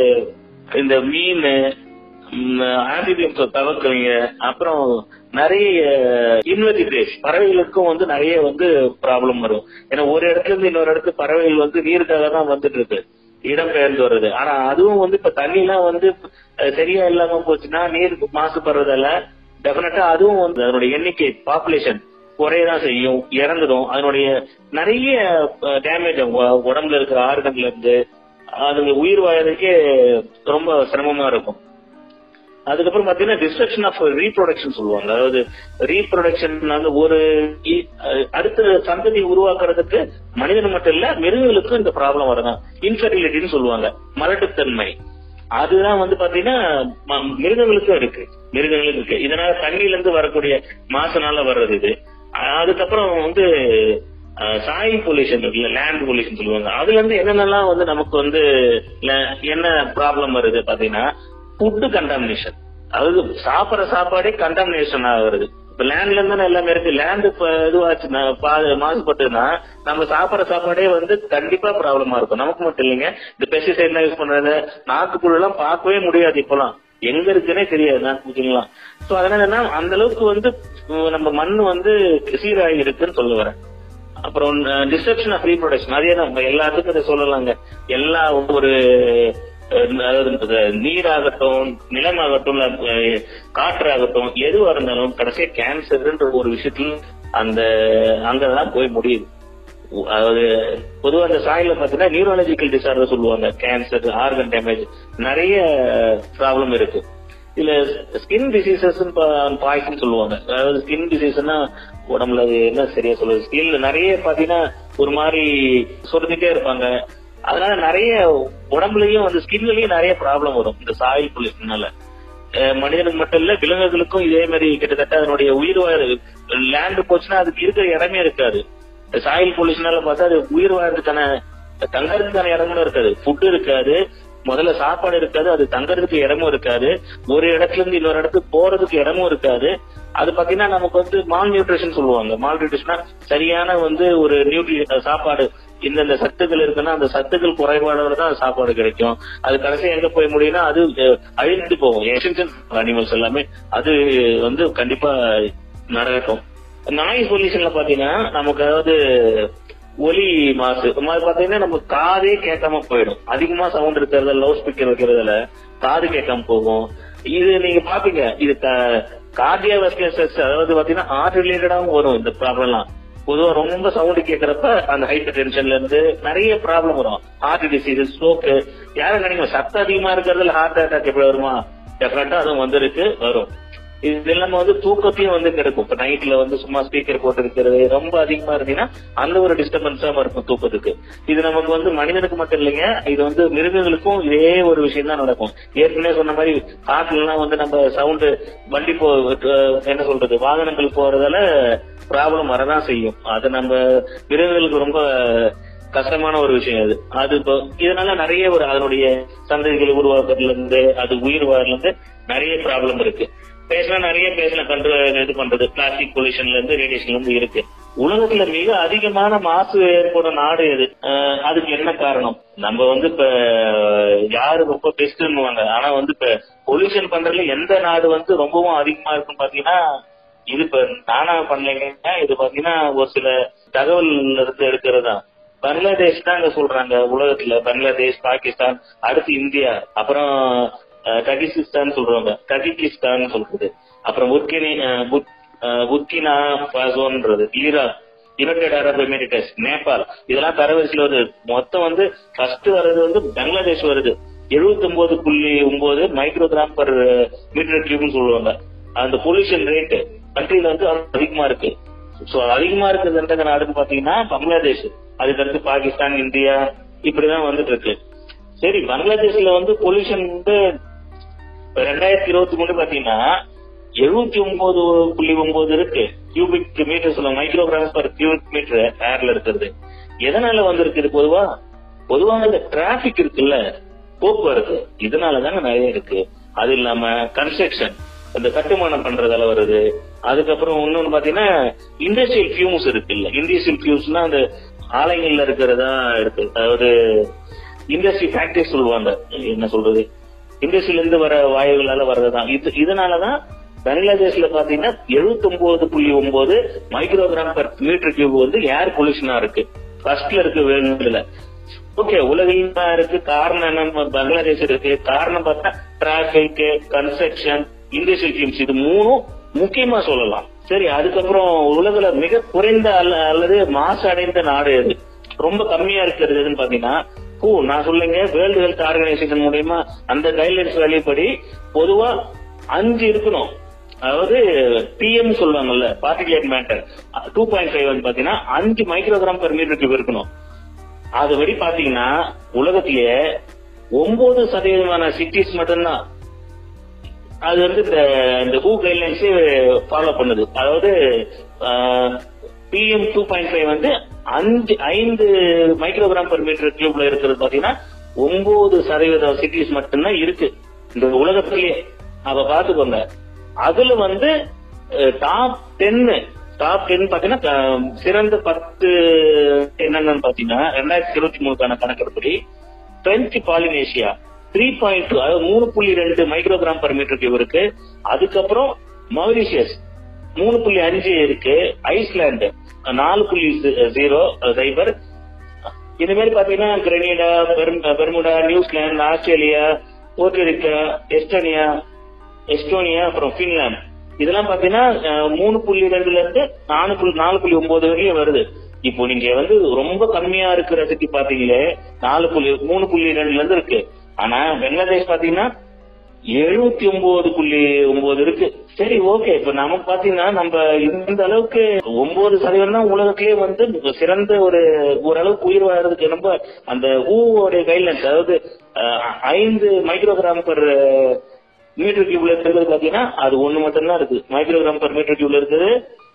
இந்த மீன் ஆம்பிபியம்ஸ் தவிர்க்கிறீங்க அப்புறம் நிறைய இன்வெர்டிபிரேஸ் பறவைகளுக்கும் வந்து நிறைய வந்து ப்ராப்ளம் வரும் ஏன்னா ஒரு இடத்துல இருந்து இன்னொரு இடத்துக்கு பறவைகள் வந்து நீருக்காக தான் வந்துட்டு இருக்கு இடம்பெயர்ந்து வருது ஆனா அதுவும் வந்து இப்ப தண்ணி எல்லாம் வந்து அஹ், சரியா இல்லாம போச்சுன்னா நீர் மாசுபடுறதால டெபினட்டா அதுவும் வந்து அதனுடைய எண்ணிக்கை பாப்புலேஷன் குறையதான் செய்யும் இறந்துடும் அதனுடைய நிறைய டேமேஜ் உடம்புல இருக்கிற ஆர்கன்ல இருந்து அதுங்க உயிர் வாழறதுக்கே ரொம்ப சிரமமா இருக்கும் அதுக்கப்புறம் பாத்தீங்கன்னா டிஸ்ட்ரக்ஷன் ஆஃப் ரீப்ரொடக்ஷன் சொல்லுவாங்க அதாவது ரீப்ரொடக்ஷன் வந்து ஒரு இ- அஹ் அடுத்த சந்ததி உருவாக்குறதுக்கு மனிதன் மட்டும் இல்ல மிருகங்களுக்கும் இந்த ப்ராப்ளம் வரலாம் இன்ஃபெர்டிலிட்டின்னு சொல்லுவாங்க மலட்டுத்தன்மை அதுதான் வந்து பாத்தீங்கன்னா ம- மிருகங்களுக்கும் இருக்கு மிருகங்களுக்கு இருக்கு இதனால தண்ணியில இருந்து வரக்கூடிய மாசுனால வர்றது இது அஹ் அதுக்கப்புறம் வந்து சாயில் பொல்யூஷன் இருக்குல்ல லேண்ட் பொல்யூஷன் சொல்லுவாங்க அதுல இருந்து என்னென்னலாம் வந்து நமக்கு வந்து ல- என்ன ப்ராப்ளம் வருது பாத்தீங்கன்னா ஃபுட்டு கண்டாமினேஷன் அதாவது சாப்பிடுற சாப்பாடே கண்டாமினேஷன் ஆகுறது இப்ப லேண்ட்ல இருந்து தானே எல்லாமே இருக்கு லேண்ட் இப்ப இதுவாச்சுன்னா பா- மாசுபட்டுன்னா நம்ம சாப்பிடுற சாப்பாடே வந்து கண்டிப்பா ப்ராப்ளமா இருக்கும் நமக்கு மட்டும் இல்லைங்க இந்த பெஸ்டிசைட் எல்லாம் யூஸ் பண்றது நாக்குப்புழு எல்லாம் பார்க்கவே முடியாது இப்பெல்லாம் எங்க இருக்குன்னே தெரியாது நாக்குப்புழுலாம் சோ அதனால என்ன அந்த அளவுக்கு வந்து உம், நம்ம மண் வந்து சீராகி இருக்குன்னு சொல்ல வரேன் அப்புறம் டிஸ்ட்ரக்ஷன் ஆஃப் ரீப்ரொடக்ஷன் அதே தான் நம்ம எல்லாத்துக்கும் இதை சொல்லலாங்க எல்லா ஒரு அஹ், அதாவது இந்த நீராகட்டும் நிலமாகட்டும் இல்ல, அஹ், காற்றாகட்டும் எதுவா இருந்தாலும் கடைசியா கேன்சர்ன்ற ஒரு விஷயத்துல அந்த அங்கதான் போய் முடியுது உ- அதாவது பொதுவா அந்த சாயில பாத்தீங்கன்னா நியூரலஜிக்கல் டிசார்டர் சொல்லுவாங்க கேன்சர் ஆர்கன் டேமேஜ் நிறைய ப்ராப்ளம் இருக்கு இதுல ஸ்கின் டிசீசஸ் பாய்சன் சொல்லுவாங்க அதாவது ஸ்கின் டிசீஸ்னா உடம்புல அது என்ன சரியா சொல்லுது ஸ்கின்ல நிறைய பாத்தீங்கன்னா ஒரு மாதிரி சொரிஞ்சிட்டே இருப்பாங்க அதனால நிறைய உடம்புலயும் வந்து ஸ்கின்லயும் நிறைய ப்ராப்ளம் வரும் இந்த சாயில் பொல்யூஷனால மனிதனுக்கு மட்டும் இல்ல விலங்குகளுக்கும் இதே மாதிரி கிட்டத்தட்ட அதனுடைய உயிர் லேண்ட் போச்சுன்னா அதுக்கு இருக்கிற இடமே இருக்காது சாயில் பொல்யூஷனால பார்த்தா அது உயிர் வாழ்றதுக்கான தங்கறதுக்கான இடமும் இருக்காது ஃபுட் இருக்காது முதல்ல சாப்பாடு இருக்காது அது தங்கறதுக்கு இடமும் இருக்காது ஒரு இடத்துல இருந்து இன்னொரு இடத்துக்கு போறதுக்கு இடமும் இருக்காது அது பாத்தீங்கன்னா நமக்கு வந்து மால் நியூட்ரிஷன் சொல்லுவாங்க மால் நியூட்ரிஷனா சரியான வந்து ஒரு நியூட்ரி சாப்பாடு இந்தந்த சத்துக்கள் இருக்குன்னா அந்த சத்துக்கள் குறைபாடோட தான் அந்த சாப்பாடு கிடைக்கும் அது கடைசி எங்க போய் முடியும்னா அது அஹ், அழிந்து போகும் எக்ஸ்டென்ஷன் அனிமல்ஸ் எல்லாமே அது வந்து கண்டிப்பா நடக்கும் நாய்ஸ் பொல்யூஷன்ல பாத்தீங்கன்னா நமக்கு அதாவது ஒலி மாசு இது மாதிரி பாத்தீங்கன்னா நம்ம காதே கேட்காம போயிடும் அதிகமா சவுண்ட் இருக்கிறது லவுட் ஸ்பீக்கர் வைக்கிறதுல காது கேட்காம போகும் இது நீங்க பாப்பீங்க இது கார்டியா ஸ்ட்ரெஸ் அதாவது பாத்தீங்கன்னா ஹார்ட் ரிலேட்டடாவும் வரும் இந்த ப்ராப்ளம்லாம் பொதுவா ரொம்ப சவுண்ட் கேட்கறப்ப அந்த ஹைப்பர் டென்ஷன்ல இருந்து நிறைய ப்ராப்ளம் வரும் ஹார்ட் டிசீஸ் ஸ்ட்ரோக் யாரும் நினைக்கும் சத்தம் அதிகமா இருக்கிறதுல ஹார்ட் அட்டாக் எப்படி வருமா டெஃபினட்டா அதுவும் வந்திருக்கு வரும் இது இல்லாம வந்து தூக்கத்தையும் வந்து கிடைக்கும் இப்ப நைட்ல வந்து சும்மா ஸ்பீக்கர் போட்டு இருக்கிறது ரொம்ப அதிகமா இருந்தீங்கன்னா அந்த ஒரு டிஸ்டர்பன்ஸா இருக்கும் தூக்கத்துக்கு இது நமக்கு வந்து மனிதனுக்கு மட்டும் இல்லைங்க இது வந்து மிருகங்களுக்கும் இதே ஒரு விஷயம் தான் நடக்கும் ஏற்கனவே சொன்ன மாதிரி காட்டுல எல்லாம் வந்து நம்ம சவுண்ட் வண்டி போ அஹ் என்ன சொல்றது வாகனங்கள் போறதால ப்ராப்ளம் வரதான் செய்யும் அது நம்ம மிருகங்களுக்கு ரொம்ப கஷ்டமான ஒரு விஷயம் அது அது இப்போ இதனால நிறைய ஒரு அதனுடைய சந்ததிகள் உருவாக்குறதுல இருந்து அது உயிர் வாழல இருந்து நிறைய ப்ராப்ளம் இருக்கு பேசலாம் நிறைய பேசலாம் கண்ட்ரோல் இது பண்றது பிளாஸ்டிக் பொல்யூஷன்ல இருந்து ரேடியேஷன்ல இருந்து இருக்கு உலகத்துல மிக அதிகமான மாசு ஏற்படும் நாடு எது அஹ் அதுக்கு என்ன காரணம் நம்ம வந்து இப்ப யாரு ரொம்ப பெஸ்ட்னுவாங்க ஆனா வந்து இப்ப பொல்யூஷன் பண்றதுல எந்த நாடு வந்து ரொம்பவும் அதிகமா இருக்குன்னு பாத்தீங்கன்னா இது இப்ப நானா பண்ணலைங்க இது பாத்தீங்கன்னா ஒரு சில தகவல் இருந்து எடுக்கிறதா பங்களாதேஷ் தான் சொல்றாங்க உலகத்துல பங்களாதேஷ் பாகிஸ்தான் அடுத்து இந்தியா அப்புறம் அஹ், தஜிகிஸ்தான் சொல்றாங்க தஜிகிஸ்தான் சொல்றது அப்புறம் புர்கினி அஹ், புத்- அஹ், புர்கினா பாசோன்றது Iraq United Arab Emirates Nepal இதெல்லாம் தரவரிசையில் வருது மொத்தம் வந்து ஃபர்ஸ்ட் வர்றது வந்து பங்களாதேஷ் வருது 79.9 புள்ளி ஒன்பது மைக்ரோகிராம் பர் மீட்டர் கியூப்னு சொல்லுவாங்க அந்த பொல்யூஷன் ரேட் கண்ட்ரில வந்து அதிகமா இருக்கு சோ அதிகமா இருக்கிறது எந்த நாடுன்னு பாத்தீங்கன்னா பங்களாதேஷ் அதுக்கடுத்து பாகிஸ்தான் இந்தியா இப்படிதான் வந்துட்டு இருக்கு சரி பங்களாதேஷ்ல வந்து பொல்யூஷன் வந்து ரெண்டாயிரத்தி இருபத்தி மூணு பாத்தீங்கன்னா எழுபத்தி ஒன்பது புள்ளி ஒன்பது இருக்கு கியூபிக் மீட்டர் சொல்லுவாங்க மைக்ரோகிராம் பர் கியூபிக் மீட்டர் ஏர்ல இருக்கிறது எதனால வந்திருக்கு இது பொதுவா பொதுவா இந்த டிராபிக் இருக்குல்ல போக்குவரத்து இதனாலதாங்க நிறைய இருக்கு அது இல்லாம கன்ஸ்ட்ரக்ஷன் இந்த கட்டுமானம் பண்றதால வருது அதுக்கப்புறம் இன்னொன்னு பாத்தீங்கன்னா இண்டஸ்ட்ரியல் ஃபியூம்ஸ் இருக்குல்ல இண்டஸ்ட்ரியல் ஃபியூம்ஸ்னா அந்த ஆலைகள்ல இருக்கிறதா இருக்கு அதாவது இண்டஸ்ட்ரி ஃபேக்டரி சொல்லுவாங்க என்ன சொல்றது இண்டஸ்ட்ரியில இருந்து வர வாயுகளால வர்றதுதான் இது இதனாலதான் பங்களாதேஷ்ல பாத்தீங்கன்னா 79.9 புள்ளி ஒன்பது மைக்ரோகிராம் பர் மீட்டர் கியூப் வந்து ஏர் பொல்யூஷனா இருக்கு ஃபர்ஸ்ட்ல இருக்கு வேணும்ல ஓகே உலகில் தான் இருக்கு காரணம் என்ன பங்களாதேஷ் இருக்கு காரணம் பார்த்தா டிராபிக் கன்ஸ்ட்ரக்ஷன் இண்டஸ்ட்ரியல் ஃபியூம்ஸ் இது மூணும் முக்கியமா சொல்லலாம் சரி அதுக்கப்புறம் உலகில மிக குறைந்த அல்ல- அல்லது மாசு அடைந்த நாடு எது ரொம்ப கம்மியா இருக்கிறது எதுன்னு பாத்தீங்கன்னா ஓ நான் சொல்லுங்க வேர்ல்டு ஹெல்த் ஆர்கனைசேஷன் மூலியமா அந்த கைட்லைன்ஸ் வழிபடி பொதுவா அஞ்சு இருக்கணும் அதாவது பிஎம் சொல்லுவாங்கல்ல particulate matter two point five வந்து பாத்தீங்கன்னா அஞ்சு மைக்ரோகிராம் பெர் மீட்டர் கியூப் இருக்கணும் அதுபடி பாத்தீங்கன்னா உலகத்திலேயே ஒன்பது சதவீதமான சிட்டிஸ் மட்டும்தான் அது வந்து இந்த இந்த ஹூ கைட்லைன்ஸ் ஃபாலோ பண்ணுது அதாவது பிஎம் டூ பாயிண்ட் ஃபைவ் வந்து அஞ்சு ஐந்து மைக்ரோகிராம் பெர் மீட்டர் கியூப்ல இருக்கிறது பாத்தீங்கன்னா ஒன்பது சதவீத சிட்டிஸ் மட்டும்தான் இருக்கு இந்த உலகத்திலேயே அப்ப பாத்துக்கோங்க அதுல வந்து டாப் டென்னு டாப் டென் பாத்தீங்கன்னா அஹ், சிறந்த பத்து என்னென்னு பாத்தீங்கன்னா ரெண்டாயிரத்தி இருபத்தி மூணுக்கான கணக்கெடுப்படி French Polynesia three point two அதாவது மூணு புள்ளி ரெண்டு மைக்ரோகிராம் பர் மீட்டர் கியூப் இருக்கு அதுக்கப்புறம் மௌரிஷியஸ் மூணு புள்ளி அஞ்சு இருக்கு ஐஸ்லாந்து நாலு புள்ளி ஜீரோ சைபர் இந்த மாதிரி பாத்தீங்கன்னா Grenada Berm- Bermuda New Zealand Australia Puerto Rico Estonia Estonia அப்புறம் பின்லாந்து இதெல்லாம் பாத்தீங்கன்னா அஹ், மூணு புள்ளி ரெண்டுல இருந்து நாலு புள்ளி நாலு புள்ளி ஒன்பது வரையும் வருது இப்போ நீங்க வந்து ரொம்ப கம்மியா இருக்கிற சிட்டி பாத்தீங்களே நாலு புள்ளி மூணு புள்ளி ரெண்டுல இருந்து இருக்கு ஆனா பங்களாதேஷ் பாத்தீங்கன்னா எழுபத்தி ஒன்பது புள்ளி ஒன்பது இருக்கு சரி ஓகே இப்ப நமக்கு பாத்தீங்கன்னா நம்ம இந்த அளவுக்கு ஒன்பது சதவீதம் தான் உலகத்திலேயே வந்து சிறந்த ஒரு ஓரளவுக்கு உயிர் வாழறதுக்கு ரொம்ப அந்த ஊவோடைய கைட்லைன்ஸ் அதாவது அஹ், ஐந்து மைக்ரோகிராம் பர் மீட்டர் கியூப்ல இருக்கிறது பாத்தீங்கன்னா அது ஒண்ணு மட்டும்தான் இருக்கு மைக்ரோகிராம் பர் மீட்டர் கியூப்ல இருக்குது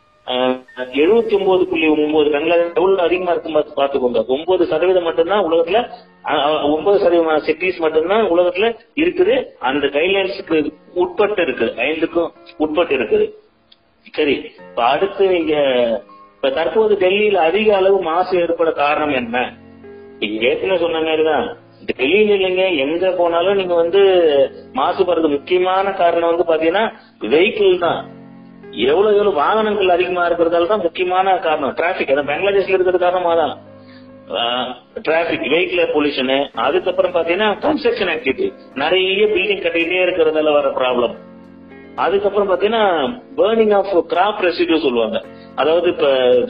எழுபத்தி ஒன்பது புள்ளி ஒன்பது பங்களாதேஷ் எவ்வளவு அதிகமா இருக்கும் பார்த்து பாத்துக்கோங்க ஒன்பது சதவீதம் மட்டும்தான் உலகத்துல அஹ், அஹ், ஒன்பது சதவீதமான சிட்டிஸ் மட்டும்தான் உலகத்துல இருக்குது அந்த கைட்லைன்ஸுக்கு உட்பட்டு இருக்குது ஐந்துக்கும் உட்பட்டு இருக்குது சரி இப்ப அடுத்து நீங்க இப்ப தற்போது டெல்லியில அதிக அளவு மாசு ஏற்பட காரணம் என்ன நீங்க ஏற்கனவே சொன்ன மாதிரிதான் டெல்லியில இல்லைங்க எங்க போனாலும் நீங்க வந்து மாசுபடுறது முக்கியமான காரணம் வந்து பாத்தீங்கன்னா வெஹிக்கிள் தான் எவ்வளவு எவ்வளவு வாகனங்கள் அதிகமா இருக்கிறதால தான் முக்கியமான காரணம் டிராபிக் அதான் பங்களாதேஷ்ல இருக்கிறது காரணமா தான் டிராபிக் வெஹிக்கிள் பொல்யூஷன் அதுக்கப்புறம் பாத்தீங்கன்னா கன்ஸ்ட்ரக்ஷன் ஆக்டிவிட்டி நிறைய பில்டிங் கட்டிக்கிட்டே இருக்கிறதால வர ப்ராப்ளம் அதுக்கப்புறம் பாத்தீங்கன்னா பேர்னிங் ஆஃப் கிராப் ரெசிடியூ சொல்லுவாங்க அதாவது இப்ப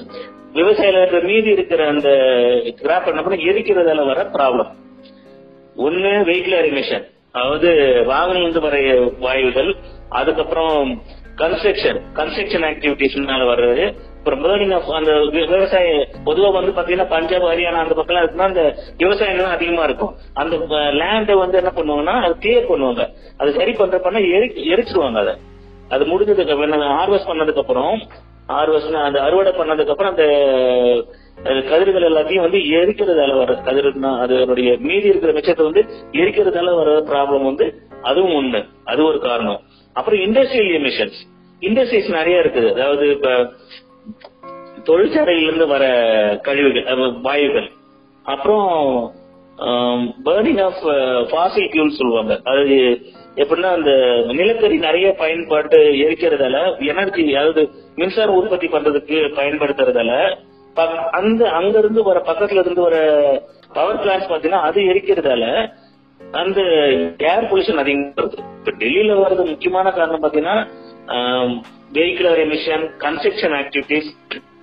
விவசாயில மீதி இருக்கிற அந்த கிராப் என்ன பண்ண எரிக்கிறதால வர ப்ராப்ளம் ஒண்ணு வெஹிக்கிள் எமிஷன் அதாவது வாகனம் இருந்து வர வாயுகள் அதுக்கப்புறம் கன்ஸ்ட்ரக்ஷன் கன்ஸ்ட்ரக்ஷன் ஆக்டிவிட்டிஸ்னால வர்றது அப்புறம் பேர்னிங் ஆஃப் அந்த வி- விவசாய பொதுவா வந்து பாத்தீங்கன்னா பஞ்சாப் ஹரியானா அந்த பக்கம் இருக்குன்னா அந்த விவசாயம் தான் அதிகமா இருக்கும் அந்த லேண்டை வந்து என்ன பண்ணுவாங்கன்னா அது கிளியர் பண்ணுவாங்க அது சரி பண்ற பண்ண எரி- எரிச்சிருவாங்க அதை அது முடிஞ்சதுக்கு ஹார்வெஸ்ட் பண்ணதுக்கு அப்புறம் ஹார்வெஸ்ட் அந்த அறுவடை பண்ணதுக்கு அப்புறம் அந்த அஹ், கதிர்கள் எல்லாத்தையும் வந்து எரிக்கிறதால வர கதிர்னா அதனுடைய மீதி இருக்கிற மிச்சத்தை வந்து எரிக்கிறதால வர ப்ராப்ளம் வந்து அதுவும் ஒண்ணு அது ஒரு காரணம் அப்புறம் இண்டஸ்ட்ரியல் எமிஷன்ஸ் இண்டஸ்ட்ரீஸ் நிறைய இருக்குது அதாவது இப்ப தொழிற்சாலையிலிருந்து வர கழிவுகள் அஹ், வாயுகள் அப்புறம் பேர்னிங் ஆஃப் ஃபாசில் ஃபியூல் சொல்லுவாங்க அது எப்படின்னா அந்த நிலக்கரி நிறைய பயன்பாட்டு எரிக்கிறதால எனர்ஜி அதாவது மின்சாரம் உற்பத்தி பண்றதுக்கு பயன்படுத்துறதால ப- அந்த அங்க இருந்து வர பக்கத்துல இருந்து வர பவர் பிளான்ஸ் பாத்தீங்கன்னா அது எரிக்கிறதால அந்த ஏர் பொல்யூஷன் அதிகமா வருது இப்ப டெல்லியில வர்றது முக்கியமான காரணம் பாத்தீங்கன்னா vehicular emission construction activities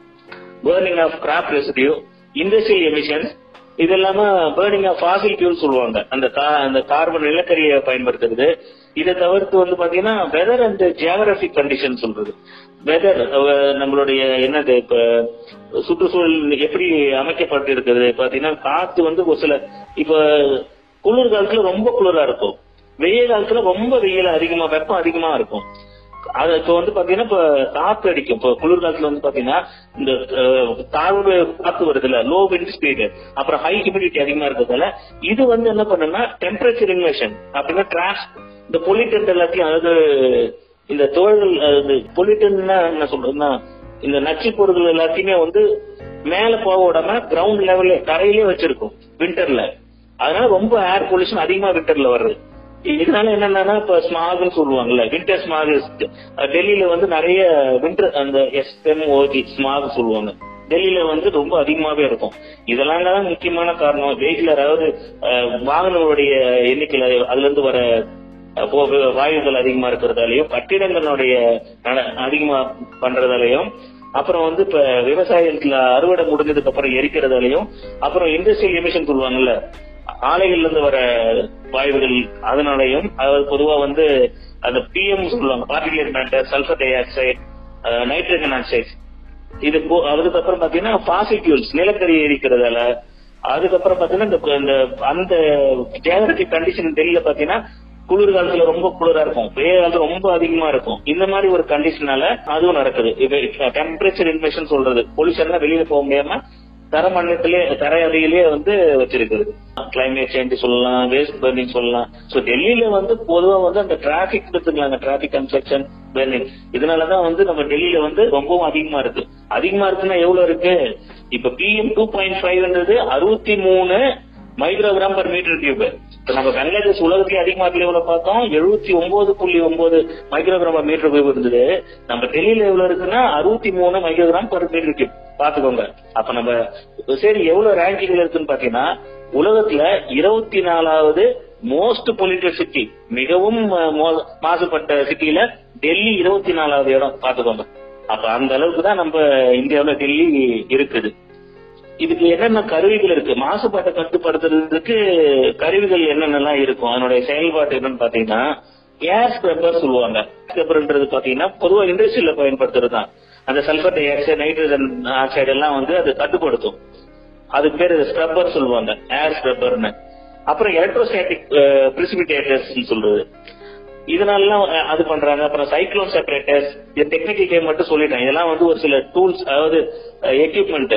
burning of crop residue industrial emissions இது இல்லாம பேர்னிங் ஆஃப் ஃபாசில் ஃபியூல் சொல்லுவாங்க அந்த கா- அந்த கார்பன் நிலக்கரியை பயன்படுத்துறது இதை தவிர்த்து வந்து பாத்தீங்கன்னா வெதர் அண்ட் ஜியாகிரபிக் கண்டிஷன் சொல்றது வெதர் நம்மளுடைய என்னது இப்ப சுற்றுச்சூழல் எப்படி அமைக்கப்பட்டு இருக்குது பாத்தீங்கன்னா காத்து வந்து ஒரு சில இப்ப குளிர் காலத்துல ரொம்ப குளிரா இருக்கும் வெயில் காலத்துல ரொம்ப வெயில் அதிகமா வெப்பம் அதிகமா இருக்கும் அது இப்ப வந்து பாத்தீங்கன்னா இப்ப காத்து அடிக்கும் இப்ப குளிர் காலத்துல வந்து பாத்தீங்கன்னா இந்த அஹ், தாழ்வு காத்து வருதுல்ல லோ விண்ட் ஸ்பீடு அப்புறம் ஹை ஹியூமிடிட்டி அதிகமா இருக்கிறதால இது வந்து என்ன பண்ணுன்னா டெம்பரேச்சர் இன்வெஷன் அப்படின்னா டிரான்ஸ் இந்த பொலிட்டன்ட் எல்லாத்தையும் அதாவது இந்த தோழர்கள் பொலிட்டன்னா என்ன சொல்றதுன்னா இந்த நச்சு பொருட்கள் எல்லாத்தையுமே வந்து மேல போக விடாம கிரவுண்ட் லெவல்ல தரையிலே வச்சிருக்கும் விண்டர்ல அதனால ரொம்ப ஏர் பொல்யூஷன் அதிகமா விண்டர்ல வருது இதனால என்னன்னா இப்ப ஸ்மாக்னு சொல்லுவாங்கல்ல வின்டர் ஸ்மாக் டெல்லியில வந்து நிறைய வின்டர் அந்த எஸ்எம் ஓஜி ஸ்மாக் சொல்லுவாங்க டெல்லியில வந்து ரொம்ப அதிகமாவே இருக்கும் இதெல்லாம் தான் முக்கியமான காரணம் வெஹிக்கிள் அதாவது அஹ், வாகனங்களுடைய எண்ணிக்கையில அதுல இருந்து வர அஹ், போ- வாயுகள் அதிகமா இருக்கிறதாலையும் கட்டிடங்களுடைய நட- அதிகமா பண்றதாலையும் அப்புறம் வந்து இப்ப விவசாயத்துல அறுவடை முடிஞ்சதுக்கு அப்புறம் எரிக்கிறதாலையும் அப்புறம் இண்டஸ்ட்ரியல் எமிஷன் சொல்லுவாங்கல்ல ஆலைகள்ல இருந்து வர வாயுகள் அதனாலையும் அதாவது பொதுவா வந்து அந்த பிஎம் சொல்லுவாங்க particular matter sulphur di oxide nitrogen oxide இது போ- அதுக்கப்புறம் பாத்தீங்கன்னா ஃபாசில் ஃபியூல்ஸ் நிலக்கரி எரிக்கிறதால அதுக்கப்புறம் பாத்தீங்கன்னா இந்த இந்த அந்த ஜியாகிரபிக் கண்டிஷன் டெல்லியில பாத்தீங்கன்னா குளிர் காலத்துல ரொம்ப குளிரா இருக்கும் வெயில் காலத்துல ரொம்ப அதிகமா இருக்கும் இந்த மாதிரி ஒரு கண்டிஷனால அதுவும் நடக்குது இப்ப டெம்பரேச்சர் இன்ஃபெக்ஷன் சொல்றது பொல்யூஷன்லாம் வெளியில போக முடியாம தர மண்டலத்திலே தர அருகிலே வந்து வச்சிருக்குது கிளைமேட் சேஞ்ச் சொல்லலாம் வேஸ்ட் பர்னிங் சொல்லலாம் சோ டெல்லியில வந்து பொதுவா வந்து அந்த டிராபிக் எடுத்துக்கலாங்க டிராபிக் கன்ஸ்ட்ரக்ஷன் பர்னிங் இதனாலதான் வந்து நம்ம டெல்லியில வந்து ரொம்பவும் அதிகமா இருக்கு அதிகமா இருக்குன்னா எவ்வளவு இருக்கு இப்ப பிஎம் டூ பாயிண்ட் ஃபைவ்ன்றது அறுபத்தி மூணு மைக்ரோகிராம் பர் மீட்டர் கியூப் இப்ப நம்ம பங்களாதேஷ் உலகத்திலே அதிகமா எவ்வளவு பார்த்தோம் எழுபத்தி ஒன்பது புள்ளி ஒன்பது மைக்ரோகிராம் பர் மீட்டர் கியூப் இருந்தது நம்ம டெல்லியில எவ்வளவு இருக்குன்னா அறுபத்தி மூணு மைக்ரோகிராம் பர் மீட்டர் கியூப் பாத்துக்கோங்க அப்ப நம்ம சரி எவ்வளவு ரேங்கிங்ல இருக்குன்னு பாத்தீங்கன்னா உலகத்துல இருபத்தி நாலாவது மோஸ்ட் பொல்யூட்டட் சிட்டி மிகவும் அஹ், மோ- மாசுபட்ட சிட்டில டெல்லி இருபத்தி நாலாவது இடம் பாத்துக்கோங்க அப்ப அந்த அளவுக்கு தான் நம்ம இந்தியாவுல டெல்லி இருக்குது இதுக்கு என்னென்ன கருவிகள் இருக்கு மாசுபாட்டை கட்டுப்படுத்துறதுக்கு கருவிகள் என்னென்னலாம் இருக்கும் அதனுடைய செயல்பாடு என்னன்னு பாத்தீங்கன்னா ஏர் ஸ்கிரப்பர் சொல்லுவாங்க ஸ்கிரப்பர்ன்றது பாத்தீங்கன்னா பொதுவா இண்டஸ்ட்ரியில பயன்படுத்துறது தான் அந்த sulphur di oxide nitrogen oxide எல்லாம் வந்து அது கட்டுப்படுத்தும் அதுக்கு பேரு ஸ்க்ரப்பர் சொல்லுவாங்க ஏர் ஸ்க்ரப்பர்னு அப்புறம் எலக்ட்ரோஸ்டாட்டிக் பிரிசிபிடேட்டர்ஸ் சொல்றது இதனாலலாம் அஹ், அது பண்றாங்க அப்புறம் சைக்ளோன் செப்பரேட்டர்ஸ் இது டெக்னிக்கல் கேம் மட்டும் சொல்லிட்டேன் இதெல்லாம் வந்து ஒரு சில டூல்ஸ் அதாவது equipment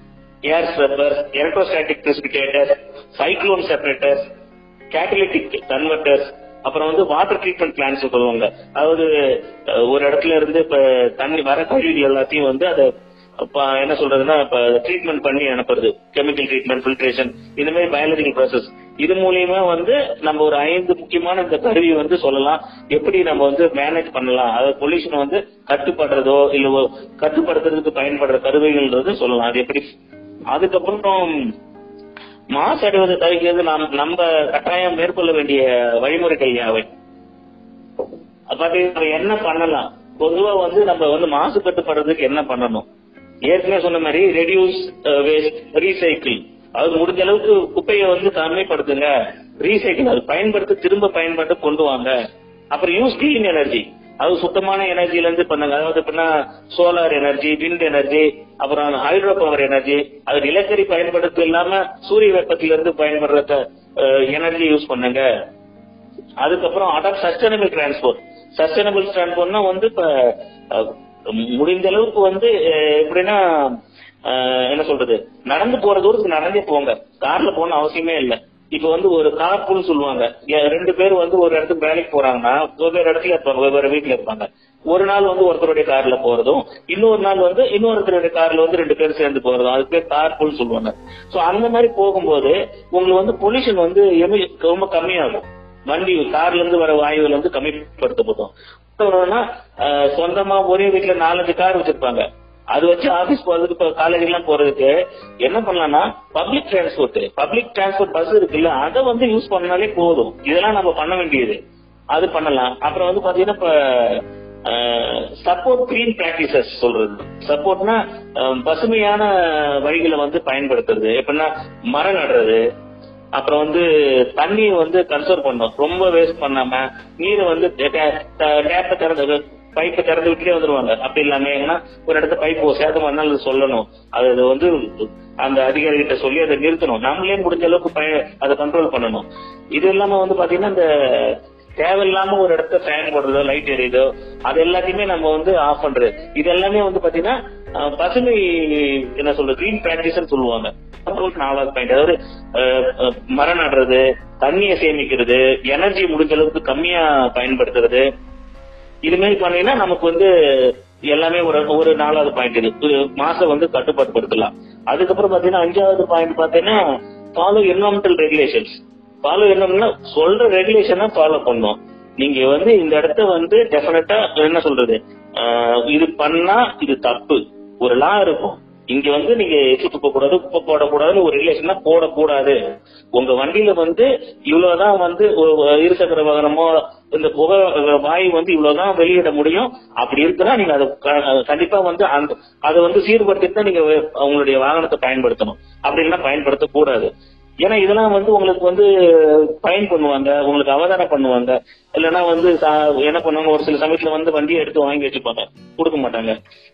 air scrubber electrostatic precipitator cyclone separators catalytic converters அப்புறம் வந்து வாட்டர் ட்ரீட்மெண்ட் பிளான்ஸ் சொல்லுவாங்க அதாவது அஹ், ஒரு இடத்துல இருந்து இப்ப தண்ணி வர கழிவுகள் எல்லாத்தையும் வந்து அதை இப்ப என்ன சொல்றதுன்னா இப்ப ட்ரீட்மெண்ட் பண்ணி அனுப்புறது கெமிக்கல் ட்ரீட்மெண்ட் ஃபில்ட்ரேஷன் இந்த மாதிரி பயாலஜிக்கல் ப்ராசஸ் இது மூலியமா வந்து நம்ம ஒரு ஐந்து முக்கியமான இந்த கருவி வந்து சொல்லலாம் எப்படி நம்ம வந்து மேனேஜ் பண்ணலாம் அதாவது பொல்யூஷன் வந்து கட்டுப்படுறதோ இல்ல ஒ- கட்டுப்படுத்துறதுக்கு பயன்படுற கருவிகள்ன்றது சொல்லலாம் அது எப்படி அதுக்கப்புறம் மாசடைவதை தவிர்க்கிறது நாம் நம்ம கட்டாயம் மேற்கொள்ள வேண்டிய வழிமுறைகள் யாவை அது பாத்தீங்கன்னா என்ன பண்ணலாம் பொதுவா வந்து நம்ம வந்து மாசு கட்டுப்படுறதுக்கு என்ன பண்ணணும் ஏற்கனவே சொன்ன மாதிரி ரெடியூஸ் வேஸ்ட் ரீசைக்கிள் அது முடிஞ்ச அளவுக்கு குப்பையை வந்து தனிமைப்படுத்துங்க ரீசைக்கிள் அது பயன்படுத்த திரும்ப பயன்படுத்த கொண்டு வாங்க அப்புறம் யூஸ் கிளீன் எனர்ஜி அது சுத்தமான எனர்ஜில இருந்து பண்ணுங்க அதாவது எப்படின்னா சோலார் எனர்ஜி விண்ட் எனர்ஜி அப்புறம் ஹைட்ரோ பவர் எனர்ஜி அது நிலக்கரி பயன்படுத்த இல்லாம சூரிய வெப்பத்தில இருந்து பயன்படுற எனர்ஜி யூஸ் பண்ணுங்க அதுக்கப்புறம் அடாப்ட் சஸ்டைனபிள் டிரான்ஸ்போர்ட் சஸ்டைனபிள் டிரான்ஸ்போர்ட்னா வந்து இப்ப அஹ், முடிந்த அளவுக்கு வந்து அஹ், எப்படின்னா அஹ், என்ன சொல்றது நடந்து போற தூரத்துக்கு நடந்தே போங்க கார்ல போகணும் அவசியமே இல்ல இப்ப வந்து ஒரு கார் புல் சொல்லுவாங்க ஏ- ரெண்டு பேர் வந்து ஒரு இடத்துக்கு வேலைக்கு போறாங்கன்னா வெவ்வேறு இடத்துல இருப்பாங்க வெவ்வேறு வீட்டுல இருப்பாங்க ஒரு நாள் வந்து ஒருத்தருடைய கார்ல போறதும் இன்னொரு நாள் வந்து இன்னொருத்தருடைய கார்ல வந்து ரெண்டு பேரும் சேர்ந்து போறதும் அதுக்கு பேர் கார் புல் சொல்லுவாங்க சோ அந்த மாதிரி போகும்போது உங்களுக்கு வந்து பொல்யூஷன் வந்து எமி- ரொம்ப கம்மியாகும் வண்டி கார்ல இருந்து வர வாயுவில் வந்து கம்மிப்படுத்தப்படும் என்னன்னா, அஹ், சொந்தமா ஒரே வீட்டுல நாலஞ்சு கார் வச்சிருப்பாங்க அது வச்சு ஆபீஸ் போறதுக்கு இப்ப காலேஜ் எல்லாம் போறதுக்கு என்ன பண்ணலாம்னா public transport public transport bus இருக்குல்ல அதை வந்து யூஸ் பண்ணாலே போதும் இதெல்லாம் நம்ம பண்ண வேண்டியது அது பண்ணலாம் அப்புறம் வந்து பாத்தீங்கன்னா இப்ப சப்போர்ட் கிரீன் பிராக்டிசஸ் சொல்றது சப்போர்ட்னா பசுமையான வழிகளை வந்து பயன்படுத்துறது எப்படின்னா மரம் நடுறது அப்புறம் வந்து தண்ணியை வந்து கன்சர்வ் பண்ணும் ரொம்ப வேஸ்ட் பண்ணாம நீரை வந்து டேப்பை திறந்து பைப்பை திறந்து விட்டுட்டே வந்துருவாங்க அப்படி இல்லாம ஏன்னா ஒரு இடத்த பைப் சேதம் வந்தாலும் சொல்லணும் அது அது வந்து அந்த அதிகாரிகிட்ட சொல்லி அதை நிறுத்தணும் நம்மளே முடிஞ்ச அளவுக்கு பய- அதை கண்ட்ரோல் பண்ணணும் இது இல்லாம வந்து பாத்தீங்கன்னா இந்த தேவையில்லாம ஒரு இடத்த ஃபேன் போடுறதோ லைட் எரியுதோ அது எல்லாத்தையுமே நம்ம வந்து ஆஃப் பண்றது இது எல்லாமே வந்து பாத்தீங்கன்னா அஹ், பசுமை என்ன சொல்றது கிரீன் பிராக்டிஸ் சொல்லுவாங்க அப்புறம் நாலாவது பாயிண்ட் அதாவது அஹ், அஹ், மரம் நடுறது தண்ணியை சேமிக்கிறது எனர்ஜி முடிஞ்ச அளவுக்கு கம்மியா பயன்படுத்துறது இது மாதிரி பண்ணீங்கன்னா நமக்கு வந்து எல்லாமே ஒரு ஒரு நாலாவது பாயிண்ட் இது இது மாசம் வந்து கட்டுப்பாடுபடுத்தலாம் அதுக்கப்புறம் பாத்தீங்கன்னா அஞ்சாவது பாயிண்ட் பாத்தீங்கன்னா ஃபாலோ என்வரன்மெண்டல் ரெகுலேஷன்ஸ் ஃபாலோ என்னம்னா சொல்ற ரெகுலேஷனை ஃபாலோ பண்ணும் நீங்க வந்து இந்த இடத்த வந்து டெஃபினட்டா என்ன சொல்றது ஆஹ் இது பண்ணா இது தப்பு ஒரு லா இருக்கும் இங்க வந்து நீங்க எச்சு துப்ப கூடாது குப்பை போடக்கூடாதுன்னு ஒரு ரிலேஷனா போடக்கூடாது உங்க வண்டியில வந்து இவ்வளவுதான் வந்து ஒரு- ஒரு இருசக்கர வாகனமோ இந்த புகை அஹ், வாயு வந்து இவ்வளவுதான் வெளியிட முடியும் அப்படி இருக்குன்னா நீங்க அதை க- கண்டிப்பா வந்து அந்த அதை வந்து சீர்படுத்திட்டு தான் நீங்க வே- உங்களுடைய வாகனத்தை பயன்படுத்தணும் அப்படி இல்லைன்னா பயன்படுத்தக்கூடாது ஏன்னா இதெல்லாம் வந்து உங்களுக்கு வந்து பயன் பண்ணுவாங்க உங்களுக்கு அவதானம் பண்ணுவாங்க இல்லைன்னா வந்து சா- என்ன பண்ணுவாங்க ஒரு சில சமயத்துல வந்து வண்டியை எடுத்து வாங்கி வச்சுப்பாங்க கொடுக்க மாட்டாங்க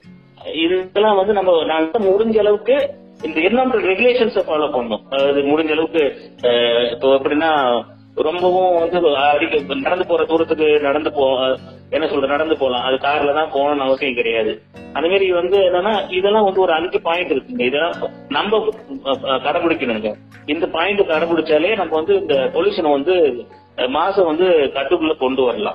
இதெல்லாம் வந்து நம்ம நாங்க முடிஞ்ச அளவுக்கு இந்த என்வரன்மெண்டல் ரெகுலேஷன்ஸை ஃபாலோ பண்ணணும் அதாவது முடிஞ்ச அளவுக்கு அஹ், இப்போ எப்படின்னா ரொம்பவும் வந்து அடிக்க நடந்து போற தூரத்துக்கு நடந்து போ என்ன சொல்ற நடந்து போகலாம் அது கார்ல தான் போகணும்னு அவசியம் கிடையாது அந்த மாதிரி வந்து என்னன்னா இதெல்லாம் வந்து ஒரு அஞ்சு பாயிண்ட் இருக்குங்க இதெல்லாம் நம்ம அஹ், அஹ், கடைபிடிக்கணுங்க இந்த பாயிண்ட் கடைபிடிச்சாலே நம்ம வந்து இந்த பொல்யூஷனை வந்து அஹ், மாசம் வந்து கட்டுக்குள்ள கொண்டு வரலாம்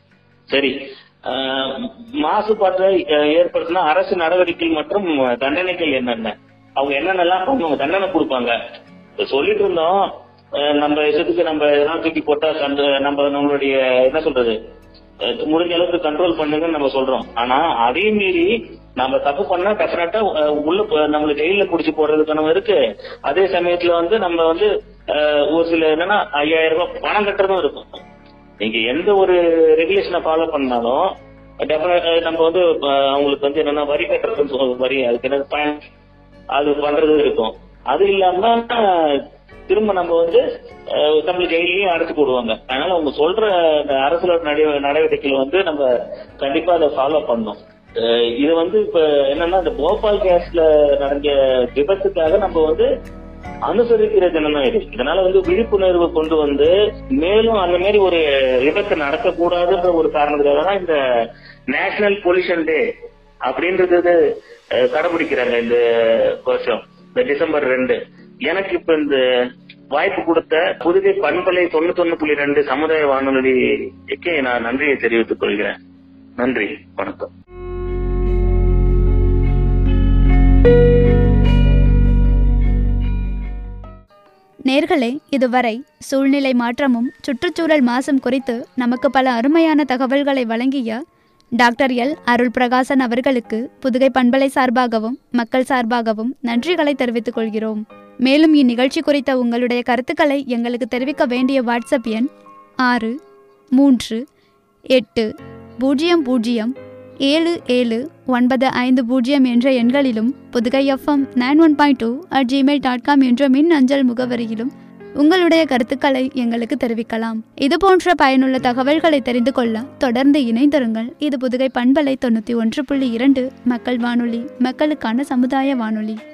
சரி ஆஹ் மாசுபாட்டை அஹ், ஏற்படுத்தின அரசு நடவடிக்கைகள் மற்றும் தண்டனைகள் என்னென்ன அவங்க என்னென்னலாம் பண்ணுவாங்க தண்டனை கொடுப்பாங்க இப்ப சொல்லிட்டு இருந்தோம் அஹ், நம்ம இஷ்டத்துக்கு நம்ம எதனா தூக்கி போட்டா கண்டு நம்ம நம்மளுடைய என்ன சொல்றது அஹ், முடிஞ்ச அளவுக்கு கண்ட்ரோல் பண்ணுங்கன்னு நம்ம சொல்றோம் ஆனா அதே மீறி நம்ம தப்பு பண்ணா டெஃபினட்டா உள்ள போ- நம்மள ஜெயில புடிச்சு போடுறதுக்கான இருக்கு அதே சமயத்துல வந்து நம்ம வந்து அஹ், ஒரு சில என்னன்னா ஐயாயிரம் ரூபாய் பணம் கட்டுறதும் இருக்கும் நீங்க எந்த ஒரு ரெகுலேஷனை ஃபாலோ பண்ணாலும் definite- நம்ம வந்து அஹ், அவங்களுக்கு வந்து என்னன்னா வரி கட்டுறதுன்னு சொல்லுவாங்க, வரி அதுக்கு என்ன பயன் அது பண்றது இருக்கும் அது இல்லாம அஹ், திரும்ப நம்ம வந்து அஹ், நம்மள ஜெயிலையும் அடைச்சு போடுவாங்க அதனால அவங்க சொல்ற அந்த அரசோட நட- நடவடிக்கைகள் வந்து நம்ம கண்டிப்பா அதை ஃபாலோ பண்ணணும் அஹ், இது வந்து இப்ப என்னன்னா இந்த போபால் கேஸ்ல நடந்த விபத்துக்காக நம்ம வந்து அனுசரிக்கிற தினம் இது இதனால வந்து விழிப்புணர்வு கொண்டு வந்து மேலும் அந்த மாதிரி ஒரு விபத்து நடக்கக்கூடாதுன்ற ஒரு காரணத்துக்காக தான் இந்த நேஷனல் பொல்யூஷன் டே அப்படின்றது அஹ், கடைபிடிக்கிறாங்க இந்த வருஷம் இந்த டிசம்பர் ரெண்டு எனக்கு இப்ப இந்த வாய்ப்பு கொடுத்த புதுகை பண்பலை தொண்ணூத்தொன்னு புள்ளி ரெண்டு சமுதாய வானொலிக்கு நான் நன்றியை தெரிவித்துக் கொள்கிறேன் நன்றி வணக்கம்
நேர்களே இதுவரை சூழ்நிலை மாற்றமும் சுற்றுச்சூழல் மாசும் குறித்து நமக்கு பல அருமையான தகவல்களை வழங்கிய டாக்டர் எல் அருள் பிரகாசன் அவர்களுக்கு புதுகை பண்பலை சார்பாகவும் மக்கள் சார்பாகவும் நன்றிகளை தெரிவித்துக் கொள்கிறோம் மேலும் இந்நிகழ்ச்சி குறித்த உங்களுடைய கருத்துக்களை எங்களுக்கு தெரிவிக்க வேண்டிய வாட்ஸ்அப் எண் ஆறு மூன்று எட்டு பூஜ்ஜியம் பூஜ்ஜியம் ஏழு ஏழு ஒன்பது ஐந்து பூஜ்ஜியம் என்ற எண்களிலும் Pudugai FM nine one point two at Gmail dot com என்ற மின் அஞ்சல் முகவரியிலும் உங்களுடைய கருத்துக்களை எங்களுக்கு தெரிவிக்கலாம் இது போன்ற பயனுள்ள தகவல்களை தெரிந்து கொள்ள தொடர்ந்து இணைந்திருங்கள் இது புதுகை பண்பலை தொண்ணூற்றி ஒன்று புள்ளி இரண்டு மக்கள் வானொலி மக்களுக்கான சமுதாய வானொலி